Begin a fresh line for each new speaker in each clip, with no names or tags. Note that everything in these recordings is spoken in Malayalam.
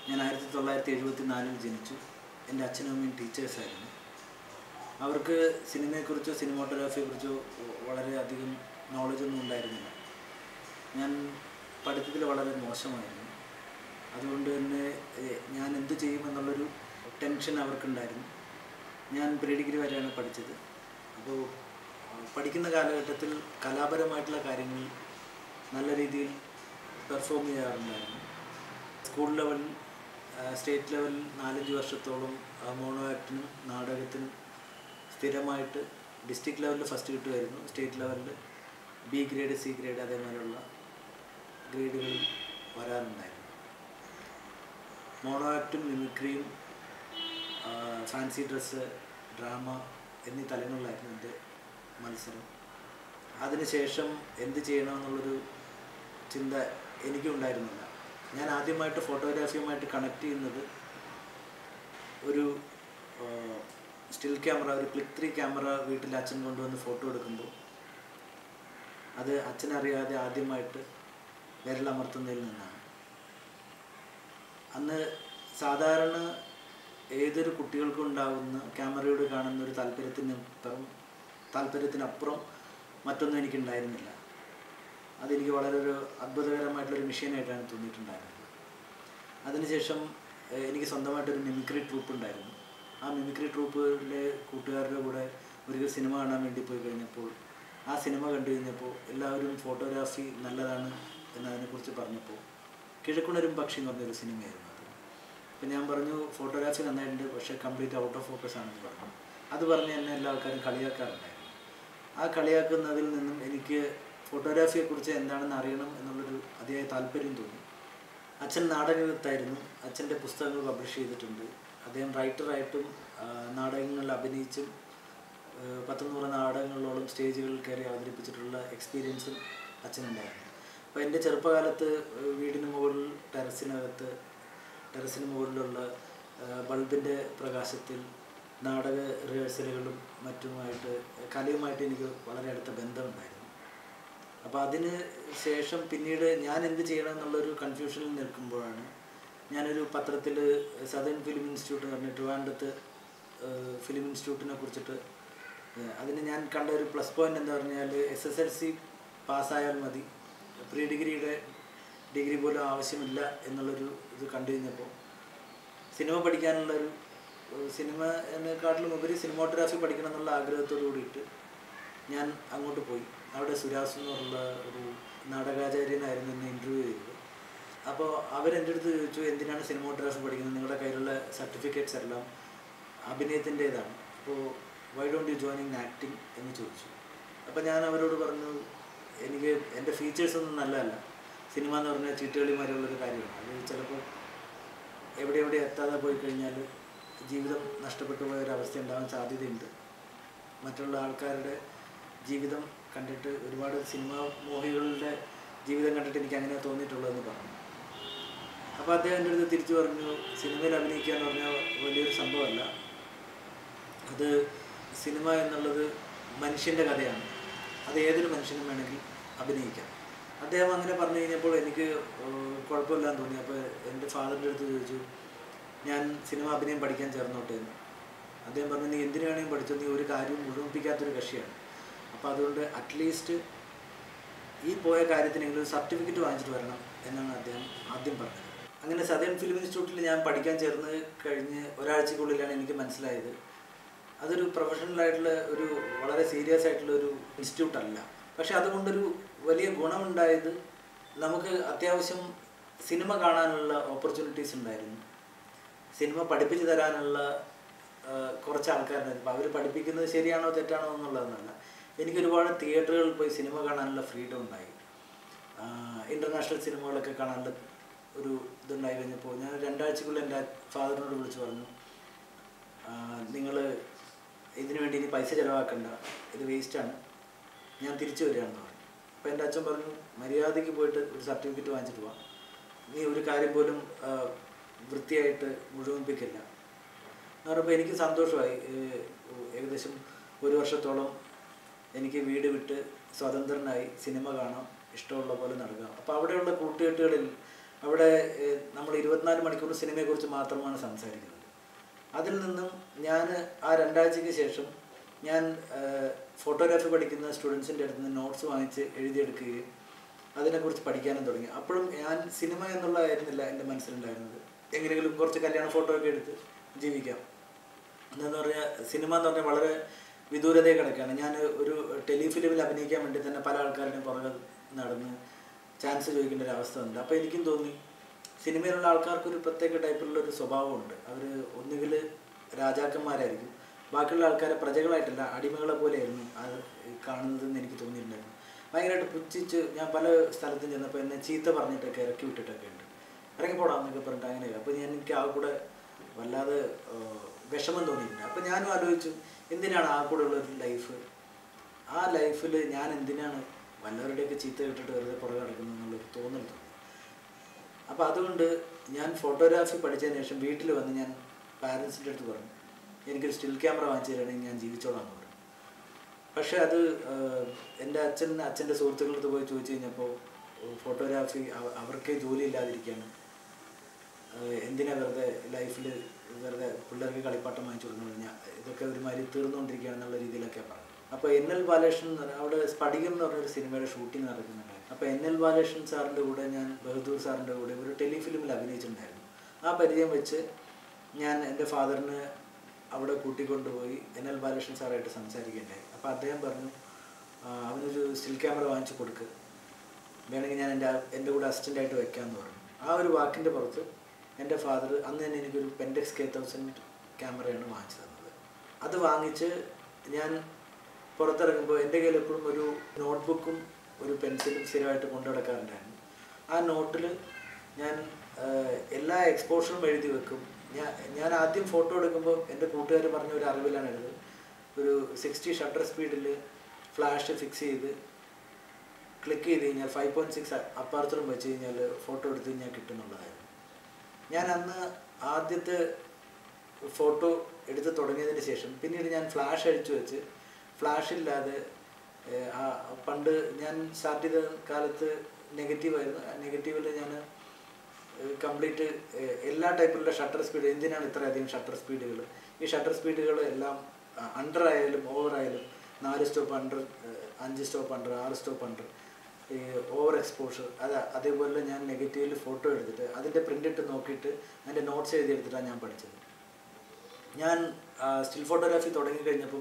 ഞാൻ ആയിരത്തി തൊള്ളായിരത്തി എഴുപത്തി നാലിൽ ജനിച്ചു എൻ്റെ അച്ഛനും അമ്മയും ടീച്ചേഴ്സായിരുന്നു അവർക്ക് സിനിമയെക്കുറിച്ചോ സിനിമാട്ടോഗ്രാഫിയെക്കുറിച്ചോ വളരെയധികം നോളജൊന്നും ഉണ്ടായിരുന്നില്ല ഞാൻ പഠിത്തത്തിൽ വളരെ മോശമായിരുന്നു അതുകൊണ്ട് തന്നെ ഏഹ്, ഞാൻ എന്ത് ചെയ്യുമെന്നുള്ളൊരു ടെൻഷൻ അവർക്കുണ്ടായിരുന്നു ഞാൻ പ്രീ ഡിഗ്രി വരെയാണ് പഠിച്ചത് അപ്പോൾ പഠിക്കുന്ന കാലഘട്ടത്തിൽ കലാപരമായിട്ടുള്ള കാര്യങ്ങൾ നല്ല രീതിയിൽ പെർഫോം ചെയ്യാറുണ്ടായിരുന്നു സ്കൂൾ ലെവലിൽ സ്റ്റേറ്റ് ലെവലിൽ നാലഞ്ച് വർഷത്തോളം മോണോ ആക്ടിനും നാടകത്തിനും സ്ഥിരമായിട്ട് ഡിസ്ട്രിക്ട് ലെവലിൽ ഫസ്റ്റ് കിട്ടുമായിരുന്നു സ്റ്റേറ്റ് ലെവലിൽ ബി ഗ്രേഡ് സി ഗ്രേഡ് അതേമാതിരിയുള്ള ഗ്രേഡുകൾ വരാറുണ്ടായിരുന്നു മോണോ ആക്റ്റും മിമിക്രിയും ഫാൻസി ഡ്രസ്സ് ഡ്രാമ എന്നീ തലങ്ങളിലായിരുന്നു എൻ്റെ മത്സരം അതിനുശേഷം എന്ത് ചെയ്യണമെന്നുള്ളൊരു ചിന്ത എനിക്കും ഉണ്ടായിരുന്നില്ല ഞാൻ ആദ്യമായിട്ട് ഫോട്ടോഗ്രാഫിയുമായിട്ട് കണക്ട് ചെയ്യുന്നത് ഒരു സ്റ്റിൽ ക്യാമറ ഒരു ക്ലിക്ക് ത്രീ ക്യാമറ വീട്ടിൽ അച്ഛൻ കൊണ്ടുവന്ന് ഫോട്ടോ എടുക്കുമ്പോൾ അത് അച്ഛനറിയാതെ ആദ്യമായിട്ട് വിരലമർത്തുന്നതിൽ നിന്നാണ് അന്ന് സാധാരണ ഏതൊരു കുട്ടികൾക്കും ഉണ്ടാകുന്ന ക്യാമറയോട് കാണുന്ന ഒരു താല്പര്യത്തിനപ്പുറം താല്പര്യത്തിനപ്പുറം മറ്റൊന്നും എനിക്കുണ്ടായിരുന്നില്ല അതെനിക്ക് വളരെ ഒരു അത്ഭുതകരമായിട്ടുള്ളൊരു മിഷീനായിട്ടാണ് തോന്നിയിട്ടുണ്ടായിരുന്നത് അതിനുശേഷം ഏഹ്, എനിക്ക് സ്വന്തമായിട്ടൊരു മിമിക്രി ട്രൂപ്പ് ഉണ്ടായിരുന്നു ആ മിമിക്രി ട്രൂപ്പിലെ കൂട്ടുകാരുടെ കൂടെ ഒരു സിനിമ കാണാൻ വേണ്ടി പോയി കഴിഞ്ഞപ്പോൾ ആ സിനിമ കണ്ടു കഴിഞ്ഞപ്പോൾ എല്ലാവരും ഫോട്ടോഗ്രാഫി നല്ലതാണ് എന്നതിനെക്കുറിച്ച് പറഞ്ഞപ്പോൾ കിഴക്കുണരും പക്ഷി എന്ന് പറഞ്ഞൊരു സിനിമയായിരുന്നു അത് അപ്പം ഞാൻ പറഞ്ഞു ഫോട്ടോഗ്രാഫി നന്നായിട്ടുണ്ട് പക്ഷേ കംപ്ലീറ്റ് ഔട്ട് ഓഫ് ഫോക്കസ് ആണെന്ന് പറഞ്ഞു അത് പറഞ്ഞ് എന്നെ എല്ലാ ആൾക്കാരും കളിയാക്കാറുണ്ടായിരുന്നു ആ കളിയാക്കുന്നതിൽ നിന്നും എനിക്ക് ഫോട്ടോഗ്രാഫിയെക്കുറിച്ച് എന്താണെന്ന് അറിയണം എന്നുള്ളൊരു അതിയായ താല്പര്യം തോന്നി അച്ഛൻ നാടകത്തായിരുന്നു അച്ഛൻ്റെ പുസ്തകങ്ങൾ പബ്ലിഷ് ചെയ്തിട്ടുണ്ട് അദ്ദേഹം റൈറ്ററായിട്ടും ആ, നാടകങ്ങളിൽ അഭിനയിച്ചും ആ, പത്ത് നൂറ് നാടകങ്ങളോളം സ്റ്റേജുകളിൽ കയറി അവതരിപ്പിച്ചിട്ടുള്ള എക്സ്പീരിയൻസും അച്ഛനുണ്ടായിരുന്നു അപ്പോൾ എൻ്റെ ചെറുപ്പകാലത്ത് ആ, വീടിന് മുകളിൽ ടെറസിനകത്ത് ടെറസിന് മുകളിലുള്ള ബൾബിൻ്റെ പ്രകാശത്തിൽ നാടക റിഹേഴ്സലുകളും മറ്റുമായിട്ട് കലയുമായിട്ട് എനിക്ക് വളരെ അടുത്ത ബന്ധമുണ്ടായിരുന്നു അപ്പോൾ അതിന് ശേഷം പിന്നീട് ഞാൻ എന്ത് ചെയ്യണം എന്നുള്ളൊരു കൺഫ്യൂഷനിൽ നിൽക്കുമ്പോഴാണ് ഞാനൊരു പത്രത്തിൽ സദേൺ ഫിലിം ഇൻസ്റ്റിറ്റ്യൂട്ട് എന്ന് പറഞ്ഞ ട്രിവാൻഡത്ത് ഫിലിം ഇൻസ്റ്റിറ്റ്യൂട്ടിനെ കുറിച്ചിട്ട് ഏഹ്, അതിന് ഞാൻ കണ്ട ഒരു പ്ലസ് പോയിന്റ് എന്താ പറഞ്ഞാൽ എസ് എസ് എൽ സി പാസ്സായാൽ മതി പ്രീ ഡിഗ്രിയുടെ ഡിഗ്രി പോലും ആവശ്യമില്ല എന്നുള്ളൊരു ഇത് കണ്ടു കഴിഞ്ഞപ്പോൾ സിനിമ പഠിക്കാനുള്ളൊരു ഏഹ്, സിനിമ എന്നെക്കാട്ടിലും ഉപരി സിനിമോട്ടോഗ്രാഫി പഠിക്കണം എന്നുള്ള ആഗ്രഹത്തോടു കൂടിയിട്ട് ഞാൻ അങ്ങോട്ട് പോയി അവിടെ സുരാസ് എന്ന് പറഞ്ഞുള്ള ഒരു നാടകാചാര്യനായിരുന്നു എന്നെ ഇൻ്റർവ്യൂ ചെയ്തത് അപ്പോൾ അവരെൻ്റെ അടുത്ത് ചോദിച്ചു എന്തിനാണ് സിനിമോട്ടോഗ്രാഫി പഠിക്കുന്നത് നിങ്ങളുടെ കയ്യിലുള്ള സർട്ടിഫിക്കറ്റ്സ് എല്ലാം അഭിനയത്തിൻ്റേതാണ് അപ്പോൾ why don't you join in acting എന്ന് ചോദിച്ചു അപ്പോൾ ഞാൻ അവരോട് പറഞ്ഞു എനിക്ക് എൻ്റെ ഫീച്ചേഴ്സ് ഒന്നും നല്ലതല്ല സിനിമ എന്ന് പറഞ്ഞാൽ ചീട്ടുകളിമാരുള്ളൊരു കാര്യമാണ് അത് ചിലപ്പോൾ എവിടെ എവിടെ എത്താതെ പോയി കഴിഞ്ഞാൽ ജീവിതം നഷ്ടപ്പെട്ടു പോയ ഒരു അവസ്ഥ ഉണ്ടാവാൻ സാധ്യതയുണ്ട് മറ്റുള്ള ആൾക്കാരുടെ ജീവിതം കണ്ടിട്ട് ഒരുപാട് സിനിമ മോഹികളുടെ ജീവിതം കണ്ടിട്ട് എനിക്ക് അങ്ങനെ തോന്നിയിട്ടുള്ളതെന്ന് പറഞ്ഞു അപ്പോൾ അദ്ദേഹം എൻ്റെ അടുത്ത് തിരിച്ചു പറഞ്ഞു സിനിമയിൽ അഭിനയിക്കുക എന്ന് പറഞ്ഞാൽ വലിയൊരു സംഭവമല്ല അത് സിനിമ എന്നുള്ളത് മനുഷ്യൻ്റെ കഥയാണ് അത് ഏതൊരു മനുഷ്യനും വേണമെങ്കിൽ അഭിനയിക്കാം അദ്ദേഹം അങ്ങനെ പറഞ്ഞു കഴിഞ്ഞപ്പോൾ എനിക്ക് ഏഹ്, കുഴപ്പമില്ലാന്ന് തോന്നി അപ്പോൾ എൻ്റെ ഫാദറിൻ്റെ അടുത്ത് ചോദിച്ചു ഞാൻ സിനിമ അഭിനയം പഠിക്കാൻ ചേർന്നോട്ടെ എന്ന് അദ്ദേഹം പറഞ്ഞു നീ എന്തിനു വേണമെങ്കിൽ പഠിച്ചോ നീ ഒരു കാര്യവും മുഴുമിപ്പിക്കാത്തൊരു കക്ഷിയാണ് അപ്പോൾ അതുകൊണ്ട് അറ്റ്ലീസ്റ്റ് ഈ പോയ കാര്യത്തിനെങ്കിലും ഒരു സർട്ടിഫിക്കറ്റ് വാങ്ങിച്ചിട്ട് വരണം എന്നാണ് അദ്ദേഹം ആദ്യം പറഞ്ഞത് അങ്ങനെ സദേൺ ഫിലിം ഇൻസ്റ്റിറ്റ്യൂട്ടിൽ ഞാൻ പഠിക്കാൻ ചേർന്ന് കഴിഞ്ഞ് ഒരാഴ്ചക്കുള്ളിലാണ് എനിക്ക് മനസ്സിലായത് അതൊരു പ്രൊഫഷണൽ ആയിട്ടുള്ള ഒരു വളരെ സീരിയസ് ആയിട്ടുള്ള ഒരു ഇൻസ്റ്റിറ്റ്യൂട്ട് അല്ല പക്ഷെ അതുകൊണ്ടൊരു വലിയ ഗുണമുണ്ടായത് നമുക്ക് അത്യാവശ്യം സിനിമ കാണാനുള്ള ഓപ്പർച്യൂണിറ്റീസ് ഉണ്ടായിരുന്നു സിനിമ പഠിപ്പിച്ചു തരാനുള്ള ആ, കുറച്ച് ആൾക്കാരുണ്ടായിരുന്നു അപ്പോൾ അവർ പഠിപ്പിക്കുന്നത് ശരിയാണോ തെറ്റാണോ എന്നുള്ളതെന്നല്ല എനിക്ക് ഒരുപാട് തിയേറ്ററുകളിൽ പോയി സിനിമ കാണാനുള്ള ഫ്രീഡം ഉണ്ടായി ഇൻ്റർനാഷണൽ സിനിമകളൊക്കെ കാണാനുള്ള ഒരു ഇതുണ്ടായി കഴിഞ്ഞപ്പോൾ ഞാൻ രണ്ടാഴ്ചക്കുള്ളിൽ എൻ്റെ ഫാദറിനോട് വിളിച്ച് പറഞ്ഞു നിങ്ങൾ ഇതിനു വേണ്ടി ഇനി പൈസ ചിലവാക്കണ്ട ഇത് വേസ്റ്റാണ് ഞാൻ തിരിച്ചു വരികയാണെന്ന് പറഞ്ഞു അപ്പോൾ എൻ്റെ അച്ഛൻ പറഞ്ഞു മര്യാദയ്ക്ക് പോയിട്ട് ഒരു സർട്ടിഫിക്കറ്റ് വാങ്ങിച്ചിട്ട് പോവാം നീ ഒരു കാര്യം പോലും ആ, വൃത്തിയായിട്ട് മുഴുമിപ്പിക്കില്ല എന്ന് പറയുമ്പോൾ എനിക്ക് സന്തോഷമായി ഏഹ് ഏകദേശം ഒരു വർഷത്തോളം എനിക്ക് വീട് വിട്ട് സ്വതന്ത്രനായി സിനിമ കാണാം ഇഷ്ടമുള്ള പോലെ നടക്കാം അപ്പോൾ അവിടെയുള്ള കൂട്ടുകെട്ടുകളിൽ അവിടെ ഏഹ്, നമ്മൾ ഇരുപത്തിനാല് മണിക്കൂർ സിനിമയെക്കുറിച്ച് മാത്രമാണ് സംസാരിക്കുന്നത് അതിൽ നിന്നും ഞാൻ ആ രണ്ടാഴ്ചയ്ക്ക് ശേഷം ഞാൻ ഫോട്ടോഗ്രാഫി പഠിക്കുന്ന സ്റ്റുഡൻസിൻ്റെ അടുത്ത് നിന്ന് നോട്ട്സ് വാങ്ങിച്ച് എഴുതിയെടുക്കുകയും അതിനെക്കുറിച്ച് പഠിക്കാനും തുടങ്ങി അപ്പോഴും ഞാൻ സിനിമ എന്നുള്ളതായിരുന്നില്ല എൻ്റെ മനസ്സിലുണ്ടായിരുന്നത് എങ്ങനെയെങ്കിലും കുറച്ച് കല്യാണ ഫോട്ടോ ഒക്കെ എടുത്ത് ജീവിക്കാം എന്നു പറഞ്ഞാൽ സിനിമ എന്ന് പറഞ്ഞാൽ വളരെ വിദൂരതയെ കിടക്കുകയാണ് ഞാൻ ഒരു ടെലിഫിലിമിൽ അഭിനയിക്കാൻ വേണ്ടി തന്നെ പല ആൾക്കാരുടെയും പുറകെ നടന്ന് ചാൻസ് ചോദിക്കേണ്ട ഒരു അവസ്ഥ ഉണ്ട് അപ്പോൾ എനിക്കും തോന്നി സിനിമയിലുള്ള ആൾക്കാർക്ക് ഒരു പ്രത്യേക ടൈപ്പിലുള്ള ഒരു സ്വഭാവമുണ്ട് അവർ ഒന്നുകിൽ രാജാക്കന്മാരായിരിക്കും ബാക്കിയുള്ള ആൾക്കാരെ പ്രജകളായിട്ടല്ല അടിമകളെ പോലെയായിരുന്നു അത് കാണുന്നതെന്ന് എനിക്ക് തോന്നിയിട്ടുണ്ടായിരുന്നു ഭയങ്കരമായിട്ട് പുച്ഛിച്ച് ഞാൻ പല സ്ഥലത്തും ചെന്നപ്പോൾ എന്നെ ചീത്ത പറഞ്ഞിട്ടൊക്കെ ഇറക്കി വിട്ടിട്ടൊക്കെ ഉണ്ട് ഇറങ്ങിപ്പോടാന്നൊക്കെ പറഞ്ഞിട്ട് അങ്ങനെയൊക്കെ അപ്പോൾ ഞാൻ എനിക്ക് ആ കൂടെ വല്ലാതെ ആ, വിഷമം തോന്നിയിട്ടുണ്ട് അപ്പോൾ ഞാനും ആലോചിച്ചു എന്തിനാണ് ആ കൂടെ ഉള്ള ഒരു ലൈഫ് ആ ലൈഫിൽ ഞാൻ എന്തിനാണ് വല്ലവരുടെയൊക്കെ ചീത്ത കേട്ടിട്ട് വെറുതെ പുറകെ നടക്കുന്നു എന്നുള്ളൊരു തോന്നൽ തോന്നി അപ്പോൾ അതുകൊണ്ട് ഞാൻ ഫോട്ടോഗ്രാഫി പഠിച്ചതിന് ശേഷം വീട്ടിൽ വന്ന് ഞാൻ പാരൻസിൻ്റെ അടുത്ത് പറഞ്ഞു എനിക്കൊരു സ്റ്റിൽ ക്യാമറ വാങ്ങിച്ചു തരണമെങ്കിൽ ഞാൻ ജീവിച്ചോളാം എന്ന് പറഞ്ഞു പക്ഷേ അത് ആഹ്, എൻ്റെ അച്ഛൻ അച്ഛൻ്റെ സുഹൃത്തുക്കളുടെ അടുത്ത് പോയി ചോദിച്ചു കഴിഞ്ഞപ്പോൾ ഫോട്ടോഗ്രാഫി അവർക്ക് ജോലി ഇല്ലാതിരിക്കുകയാണ് ആഹ്, എന്തിനാ വെറുതെ ലൈഫിൽ വെറുതെ പിള്ളേർക്ക് കളിപ്പാട്ടം വാങ്ങിച്ചു കൊടുക്കുന്നത് ഞാൻ ഇതൊക്കെ ഒരുമാതിരി തീർന്നുകൊണ്ടിരിക്കുകയാണെന്നുള്ള രീതിയിലൊക്കെ പറഞ്ഞു അപ്പോൾ എൻ എൽ ബാലകൃഷ്ണൻ എന്ന് പറഞ്ഞ- അവിടെ സ്ഫടികം എന്ന് പറഞ്ഞൊരു സിനിമയുടെ ഷൂട്ടിംഗ് നടക്കുന്നുണ്ടായിരുന്നു അപ്പോൾ എൻ എൽ ബാലകൃഷ്ണൻ സാറിൻ്റെ കൂടെ ഞാൻ ബഹദൂർ സാറിൻ്റെ കൂടെ ഒരു ടെലിഫിലിമിൽ അഭിനയിച്ചിട്ടുണ്ടായിരുന്നു ആ പരിചയം വെച്ച് ഞാൻ എൻ്റെ ഫാദറിന് അവിടെ കൂട്ടിക്കൊണ്ടുപോയി എൻ എൽ ബാലകൃഷ്ണൻ സാറായിട്ട് സംസാരിക്കുകയുണ്ടായി അപ്പോൾ അദ്ദേഹം പറഞ്ഞു "ആ, അവനൊരു സ്റ്റിൽ ക്യാമറ വാങ്ങിച്ചു കൊടുക്ക് വേണമെങ്കിൽ ഞാൻ എൻ്റെ എൻ്റെ കൂടെ അസിസ്റ്റൻ്റായിട്ട് വെക്കാമെന്ന് പറഞ്ഞു ആ ഒരു വാക്കിൻ്റെ പുറത്ത് എൻ്റെ ഫാദർ അന്ന് തന്നെ എനിക്കൊരു പെൻഡെക്സ് കെ തൗസൻഡ് ക്യാമറയാണ് വാങ്ങിച്ചു തന്നത് അത് വാങ്ങിച്ച് ഞാൻ പുറത്തിറങ്ങുമ്പോൾ എൻ്റെ കയ്യിൽ എപ്പോഴും ഒരു നോട്ട്ബുക്കും ഒരു പെൻസിലും സ്ഥിരമായിട്ട് കൊണ്ടു നടക്കാറുണ്ടായിരുന്നു ആ നോട്ടിൽ ഞാൻ ആഹ്, എല്ലാ എക്സ്പോഷറും എഴുതി വെക്കും ഞാൻ ഞാൻ ആദ്യം ഫോട്ടോ എടുക്കുമ്പോൾ എൻ്റെ കൂട്ടുകാർ പറഞ്ഞ ഒരു അറിവിലാണ് എഴുതുന്നത് ഒരു സിക്സ്റ്റി ഷട്ടർ സ്പീഡിൽ ഫ്ലാഷ് ഫിക്സ് ചെയ്ത് ക്ലിക്ക് ചെയ്ത് കഴിഞ്ഞാൽ ഫൈവ് പോയിൻറ്റ് സിക്സ് അപ്പാർച്ചറും വെച്ച് കഴിഞ്ഞാൽ ഫോട്ടോ എടുത്ത് കഴിഞ്ഞാൽ കിട്ടുന്നുള്ളതായിരുന്നു ഞാൻ അന്ന് ആദ്യത്തെ ഫോട്ടോ എടുത്ത് തുടങ്ങിയതിന് ശേഷം പിന്നീട് ഞാൻ ഫ്ലാഷ് അടിച്ചു വെച്ച് ഫ്ലാഷ് ഇല്ലാതെ ഏഹ്, ആ പണ്ട് ഞാൻ സ്റ്റാർട്ട് ചെയ്ത കാലത്ത് നെഗറ്റീവായിരുന്നു നെഗറ്റീവിൽ ഞാൻ കംപ്ലീറ്റ് എല്ലാ ടൈപ്പിലുള്ള ഷട്ടർ സ്പീഡ് എന്തിനാണ് ഇത്രയധികം ഷട്ടർ സ്പീഡുകൾ ഈ ഷട്ടർ സ്പീഡുകൾ എല്ലാം അണ്ടർ ആയാലും ഓവർ ആയാലും നാല് സ്റ്റോപ്പ് അണ്ടർ അഞ്ച് സ്റ്റോപ്പ് അണ്ടർ ആറ് സ്റ്റോപ്പ് അണ്ടർ ഈ ഓവർ എക്സ്പോഷർ അത് അതേപോലെ ഞാൻ നെഗറ്റീവിൽ ഫോട്ടോ എടുത്തിട്ട് അതിൻ്റെ പ്രിൻ്റ് ഇട്ട് നോക്കിയിട്ട് അതിൻ്റെ നോട്ട്സ് എഴുതി എടുത്തിട്ടാണ് ഞാൻ പഠിച്ചത് ഞാൻ സ്റ്റിൽ ഫോട്ടോഗ്രാഫി തുടങ്ങി കഴിഞ്ഞപ്പം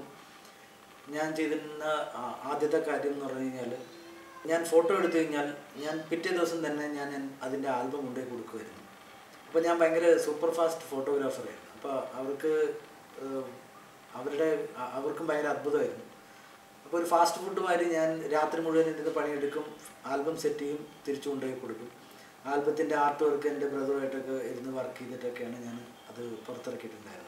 ഞാൻ ചെയ്തിരുന്ന ആ, ആദ്യത്തെ കാര്യം എന്ന് പറഞ്ഞു കഴിഞ്ഞാൽ ഞാൻ ഫോട്ടോ എടുത്തു കഴിഞ്ഞാൽ ഞാൻ പിറ്റേ ദിവസം തന്നെ ഞാൻ എൻ- അതിൻ്റെ ആൽബം കൊണ്ടുപോയി കൊടുക്കുമായിരുന്നു അപ്പോൾ ഞാൻ ഭയങ്കര സൂപ്പർ ഫാസ്റ്റ് ഫോട്ടോഗ്രാഫറായിരുന്നു അപ്പോൾ അവർക്ക് ഏഹ്, അവരുടെ അ- അവർക്കും ഭയങ്കര അത്ഭുതമായിരുന്നു അപ്പോൾ ഒരു ഫാസ്റ്റ് ഫുഡ് മാതിരി ഞാൻ രാത്രി മുഴുവൻ ഇരുന്ന് പണിയെടുക്കും ആൽബം സെറ്റ് ചെയ്യും തിരിച്ചു കൊണ്ടുപോയി കൊടുക്കും ആൽബത്തിൻ്റെ ആർട്ട് വർക്ക് എൻ്റെ ബ്രദറുമായിട്ടൊക്കെ ഇരുന്ന് വർക്ക് ചെയ്തിട്ടൊക്കെയാണ് ഞാൻ അത് പുറത്തിറക്കിയിട്ടുണ്ടായിരുന്നത്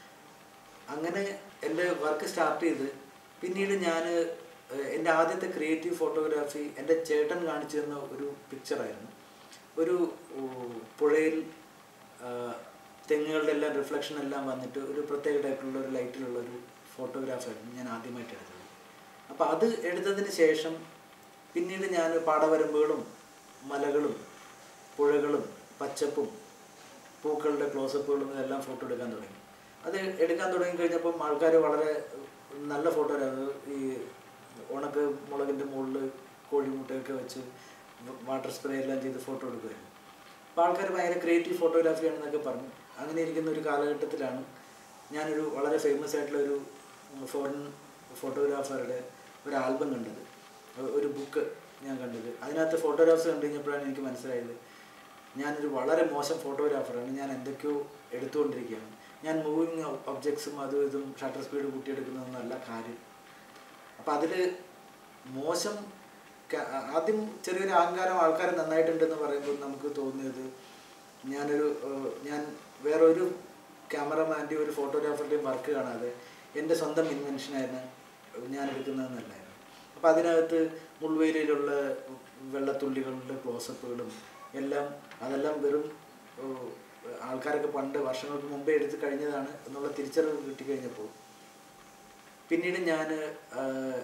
അങ്ങനെ എൻ്റെ വർക്ക് സ്റ്റാർട്ട് ചെയ്ത് പിന്നീട് ഞാൻ എൻ്റെ ആദ്യത്തെ ക്രിയേറ്റീവ് ഫോട്ടോഗ്രാഫി എൻ്റെ ചേട്ടൻ കാണിച്ചു തന്ന ഒരു പിക്ചറായിരുന്നു ഒരു ഉ- പുഴയിൽ ആ, തെങ്ങുകളുടെ എല്ലാം റിഫ്ലക്ഷൻ എല്ലാം വന്നിട്ട് ഒരു പ്രത്യേക ടൈപ്പിലുള്ള ഒരു ലൈറ്റിലുള്ള ഒരു ഫോട്ടോഗ്രാഫായിരുന്നു ഞാൻ ആദ്യമായിട്ട് എടുത്തത് അപ്പോൾ അത് എടുത്തതിന് ശേഷം പിന്നീട് ഞാൻ പാടവരമ്പുകളും മലകളും പുഴകളും പച്ചപ്പും പൂക്കളുടെ ക്ലോസപ്പുകളും ഇതെല്ലാം ഫോട്ടോ എടുക്കാൻ തുടങ്ങി അത് എടുക്കാൻ തുടങ്ങി കഴിഞ്ഞപ്പം ആൾക്കാർ വളരെ നല്ല ഫോട്ടോഗ്രാഫ് ഈ ഉണക്ക് മുളകിൻ്റെ മുകളിൽ കോഴിമുട്ടയൊക്കെ വെച്ച് വാട്ടർ സ്പ്രേ എല്ലാം ചെയ്ത് ഫോട്ടോ എടുക്കുമായിരുന്നു അപ്പോൾ ആൾക്കാർ ഭയങ്കര ക്രിയേറ്റീവ് ഫോട്ടോഗ്രാഫി ആണെന്നൊക്കെ പറഞ്ഞു അങ്ങനെ ഇരിക്കുന്ന ഒരു കാലഘട്ടത്തിലാണ് ഞാനൊരു വളരെ ഫേമസ് ആയിട്ടുള്ള ഒരു ഫോറിൻ ഫോട്ടോഗ്രാഫറുടെ ഒരു ആൽബം കണ്ടത് ഒ- ഒരു ബുക്ക് ഞാൻ കണ്ടത് അതിനകത്ത് ഫോട്ടോഗ്രാഫ്സ് കണ്ടു കഴിഞ്ഞപ്പോഴാണ് എനിക്ക് മനസ്സിലായത് ഞാനൊരു വളരെ മോശം ഫോട്ടോഗ്രാഫറാണ് ഞാൻ എന്തൊക്കെയോ എടുത്തുകൊണ്ടിരിക്കുകയാണ് ഞാൻ മൂവിങ് ഒബ്ജക്ട്സും അതും ഇതും ഷട്ടർ സ്പീഡ് കൂട്ടിയെടുക്കുന്നതൊന്നല്ല കാര്യം അപ്പം അതിൽ മോശം ക- ആദ്യം ചെറിയൊരു അഹങ്കാരം ആൾക്കാർ നന്നായിട്ടുണ്ടെന്ന് പറയുമ്പോൾ നമുക്ക് തോന്നിയത് ഞാനൊരു ഏഹ്, ഞാൻ വേറൊരു ക്യാമറമാൻ്റെയും ഒരു ഫോട്ടോഗ്രാഫറുടെയും വർക്ക് കാണാതെ എൻ്റെ സ്വന്തം ഇൻവെൻഷനായിരുന്നു ഞാൻ എടുക്കുന്നതെന്നല്ലായിരുന്നു അപ്പം അതിനകത്ത് മുൾവേലിയിലുള്ള വെള്ളത്തുള്ളികളുടെ ക്ലോസപ്പുകളും എല്ലാം അതെല്ലാം വെറും ഏഹ്, ആൾക്കാരൊക്കെ പണ്ട് വർഷങ്ങൾക്ക് മുമ്പേ എടുത്ത് കഴിഞ്ഞതാണ് എന്നുള്ള തിരിച്ചറിവ് കിട്ടിക്കഴിഞ്ഞപ്പോൾ പിന്നീട് ഞാൻ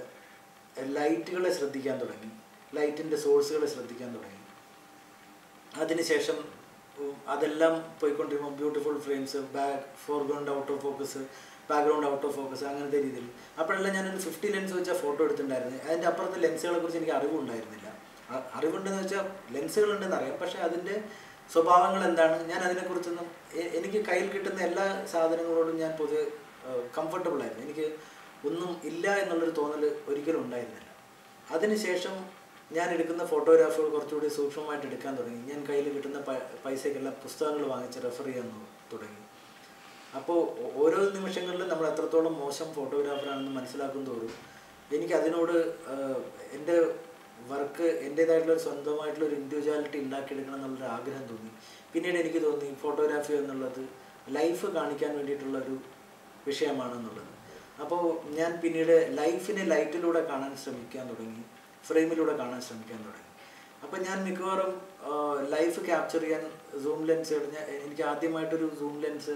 ലൈറ്റുകളെ ശ്രദ്ധിക്കാൻ തുടങ്ങി ലൈറ്റിൻ്റെ സോഴ്സുകളെ ശ്രദ്ധിക്കാൻ തുടങ്ങി അതിനുശേഷം ഉം, അതെല്ലാം പോയിക്കൊണ്ടിരിക്കുമ്പോൾ beautiful frames back foreground out of focus background out of focus അങ്ങനത്തെ രീതിയിൽ അപ്പോഴെല്ലാം ഞാനൊരു ഫിഫ്റ്റി ലെൻസ് വെച്ചാൽ ഫോട്ടോ എടുത്തിട്ടുണ്ടായിരുന്നു അതിൻ്റെ അപ്പുറത്തെ ലെൻസുകളെ കുറിച്ച് എനിക്ക് അറിവുണ്ടായിരുന്നില്ല അ- അറിവുണ്ടെന്ന് വെച്ചാൽ ലെൻസുകളുണ്ടെന്ന് അറിയാം പക്ഷേ അതിൻ്റെ സ്വഭാവങ്ങൾ എന്താണ് ഞാൻ അതിനെക്കുറിച്ചൊന്നും എ- എനിക്ക് കയ്യിൽ കിട്ടുന്ന എല്ലാ സാധനങ്ങളോടും ഞാൻ പൊതുവെ കംഫർട്ടബിൾ ആയിരുന്നു എനിക്ക് ഒന്നും ഇല്ല എന്നുള്ളൊരു തോന്നൽ ഒരിക്കലും ഉണ്ടായിരുന്നില്ല അതിനുശേഷം ഞാൻ എടുക്കുന്ന ഫോട്ടോഗ്രാഫുകൾ കുറച്ചുകൂടി സൂക്ഷ്മമായിട്ട് എടുക്കാൻ തുടങ്ങി ഞാൻ കയ്യിൽ കിട്ടുന്ന പ- പൈസയ്ക്കെല്ലാം പുസ്തകങ്ങൾ വാങ്ങിച്ച് റെഫർ ചെയ്യാൻ തുടങ്ങി അപ്പോൾ ഓരോ നിമിഷങ്ങളിലും നമ്മൾ എത്രത്തോളം മോശം ഫോട്ടോഗ്രാഫറാണെന്ന് മനസ്സിലാക്കും തോറും എനിക്ക് അതിനോട് ആഹ്, എൻ്റെ വർക്ക് എൻ്റേതായിട്ടുള്ള ഒരു സ്വന്തമായിട്ടുള്ള ഒരു ഇൻഡിവിജ്വാലിറ്റി ഉണ്ടാക്കിയെടുക്കണം എന്നുള്ളൊരു ആഗ്രഹം തോന്നി പിന്നീട് എനിക്ക് തോന്നി ഫോട്ടോഗ്രാഫി എന്നുള്ളത് ലൈഫ് കാണിക്കാൻ വേണ്ടിയിട്ടുള്ള ഒരു വിഷയമാണെന്നുള്ളത് അപ്പോൾ ഞാൻ പിന്നീട് ലൈഫിനെ ലൈറ്റിലൂടെ കാണാൻ ശ്രമിക്കാൻ തുടങ്ങി ഫ്രെയിമിലൂടെ കാണാൻ ശ്രമിക്കാൻ തുടങ്ങി അപ്പം ഞാൻ മിക്കവാറും ലൈഫ് ക്യാപ്ചർ ചെയ്യാൻ സൂം ലെൻസ് ഞാൻ എനിക്ക് ആദ്യമായിട്ടൊരു zoom lens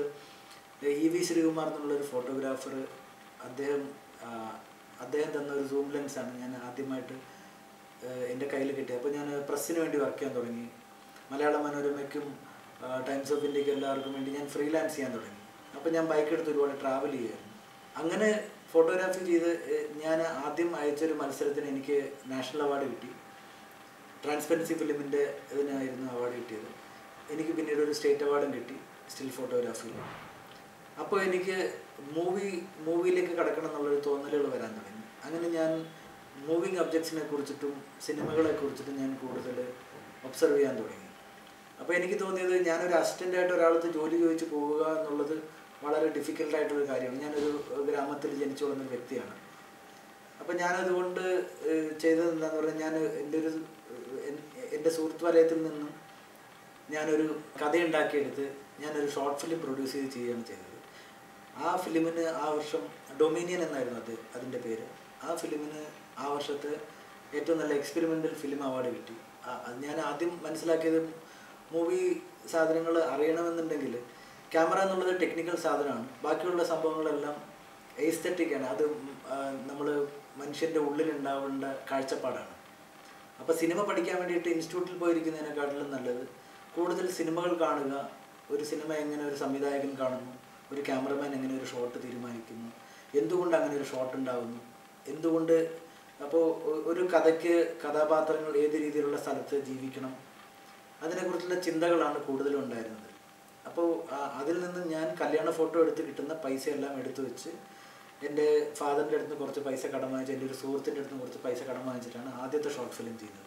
E V Sreekumar എന്നുള്ളൊരു ഫോട്ടോഗ്രാഫർ അദ്ദേഹം ആ, അദ്ദേഹം തന്ന ഒരു സൂം ലെൻസാണ് ഞാൻ ആദ്യമായിട്ട് ഏഹ് എൻ്റെ കയ്യിൽ കിട്ടിയത് അപ്പോൾ ഞാൻ പ്രസ്സിന് വേണ്ടി വർക്ക് ചെയ്യാൻ തുടങ്ങി മലയാള മനോരമയ്ക്കും ടൈംസ് ഓഫ് ഇന്ത്യക്ക് എല്ലാവർക്കും വേണ്ടി ഞാൻ ഫ്രീലാൻസ് ചെയ്യാൻ തുടങ്ങി അപ്പോൾ ഞാൻ ബൈക്ക് എടുത്ത് ഒരുപാട് ട്രാവൽ ചെയ്യുമായിരുന്നു അങ്ങനെ ഫോട്ടോഗ്രാഫി ചെയ്ത് ഏഹ് ഞാൻ ആദ്യം അയച്ചൊരു മത്സരത്തിന് എനിക്ക് നാഷണൽ അവാർഡ് കിട്ടി ട്രാൻസ്പെറൻസി ഫിലിമിൻ്റെ ഇതിനായിരുന്നു അവാർഡ് കിട്ടിയത് എനിക്ക് പിന്നീട് ഒരു സ്റ്റേറ്റ് അവാർഡും കിട്ടി സ്റ്റിൽ ഫോട്ടോഗ്രാഫിയിൽ അപ്പോൾ എനിക്ക് മൂവി മൂവിയിലേക്ക് കടക്കണം എന്നുള്ളൊരു തോന്നലുകൾ വരാൻ തുടങ്ങി അങ്ങനെ ഞാൻ മൂവിങ് ഒബ്ജക്ട്സിനെ കുറിച്ചിട്ടും സിനിമകളെ കുറിച്ചിട്ടും ഞാൻ കൂടുതൽ ഒബ്സർവ് ചെയ്യാൻ തുടങ്ങി അപ്പോൾ എനിക്ക് തോന്നിയത് ഞാനൊരു assistant ആയിട്ട് ഒരാളത്ത് ജോലി ചോദിച്ച് പോവുക എന്നുള്ളത് വളരെ ഡിഫിക്കൽട്ട് ആയിട്ടൊരു കാര്യമാണ് ഞാനൊരു ഗ്രാമത്തിൽ ജനിച്ചു വളർന്ന ഒരു വ്യക്തിയാണ് അപ്പം ഞാനതുകൊണ്ട് ഏഹ്, ചെയ്തത് എന്താന്ന് പറഞ്ഞാൽ ഞാൻ എൻ്റെ ഒരു എൻ- എൻ്റെ സുഹൃത്ത് വലയത്തിൽ നിന്നും ഞാനൊരു കഥയുണ്ടാക്കിയെടുത്ത് ഞാനൊരു ഷോർട്ട് ഫിലിം പ്രൊഡ്യൂസ് ചെയ്ത് ചെയ്യുകയാണ് ചെയ്തത് ആ ഫിലിമിന് ആ വർഷം ഡൊമിനിയൻ എന്നായിരുന്നു അത് അതിൻ്റെ പേര് ആ ഫിലിമിന് ആ വർഷത്തെ ഏറ്റവും നല്ല എക്സ്പെരിമെൻ്റൽ ഫിലിം അവാർഡ് കിട്ടി ആ- അത് ഞാൻ ആദ്യം മനസ്സിലാക്കിയത് മൂവി സാധനങ്ങൾ അറിയണമെന്നുണ്ടെങ്കിൽ ക്യാമറ എന്നുള്ളത് ടെക്നിക്കൽ സാധനമാണ് ബാക്കിയുള്ള സംഭവങ്ങളെല്ലാം എസ്തറ്റിക് ആണ് അത് നമ്മൾ മനുഷ്യൻ്റെ ഉള്ളിലുണ്ടാവേണ്ട കാഴ്ചപ്പാടാണ് അപ്പോൾ സിനിമ പഠിക്കാൻ വേണ്ടിയിട്ട് ഇൻസ്റ്റിറ്റ്യൂട്ടിൽ പോയിരിക്കുന്നതിനെക്കാട്ടിലും നല്ലത് കൂടുതൽ സിനിമകൾ കാണുക ഒരു സിനിമ എങ്ങനെ ഒരു സംവിധായകൻ കാണുന്നു ഒരു ക്യാമറമാൻ എങ്ങനെ ഒരു ഷോട്ട് തീരുമാനിക്കുന്നു എന്തുകൊണ്ട് അങ്ങനെ ഒരു ഷോട്ട് ഉണ്ടാകുന്നു എന്തുകൊണ്ട് അപ്പോൾ ഒരു കഥയ്ക്ക് കഥാപാത്രങ്ങൾ ഏത് രീതിയിലുള്ള സ്ഥലത്ത് ജീവിക്കണം അതിനെക്കുറിച്ചുള്ള ചിന്തകളാണ് കൂടുതലും ഉണ്ടായിരുന്നത് അപ്പോൾ ആ- അതിൽ നിന്ന് ഞാൻ കല്യാണ ഫോട്ടോ എടുത്ത് കിട്ടുന്ന പൈസ എല്ലാം എടുത്തു വെച്ച് എൻ്റെ ഫാദറിൻ്റെ അടുത്ത് നിന്ന് കുറച്ച് പൈസ കടം വാങ്ങിച്ച് എൻ്റെ ഒരു സുഹൃത്തിൻ്റെ അടുത്ത് നിന്ന് കുറച്ച് പൈസ കടം വാങ്ങിച്ചിട്ടാണ് ആദ്യത്തെ ഷോർട്ട് ഫിലിം ചെയ്യുന്നത്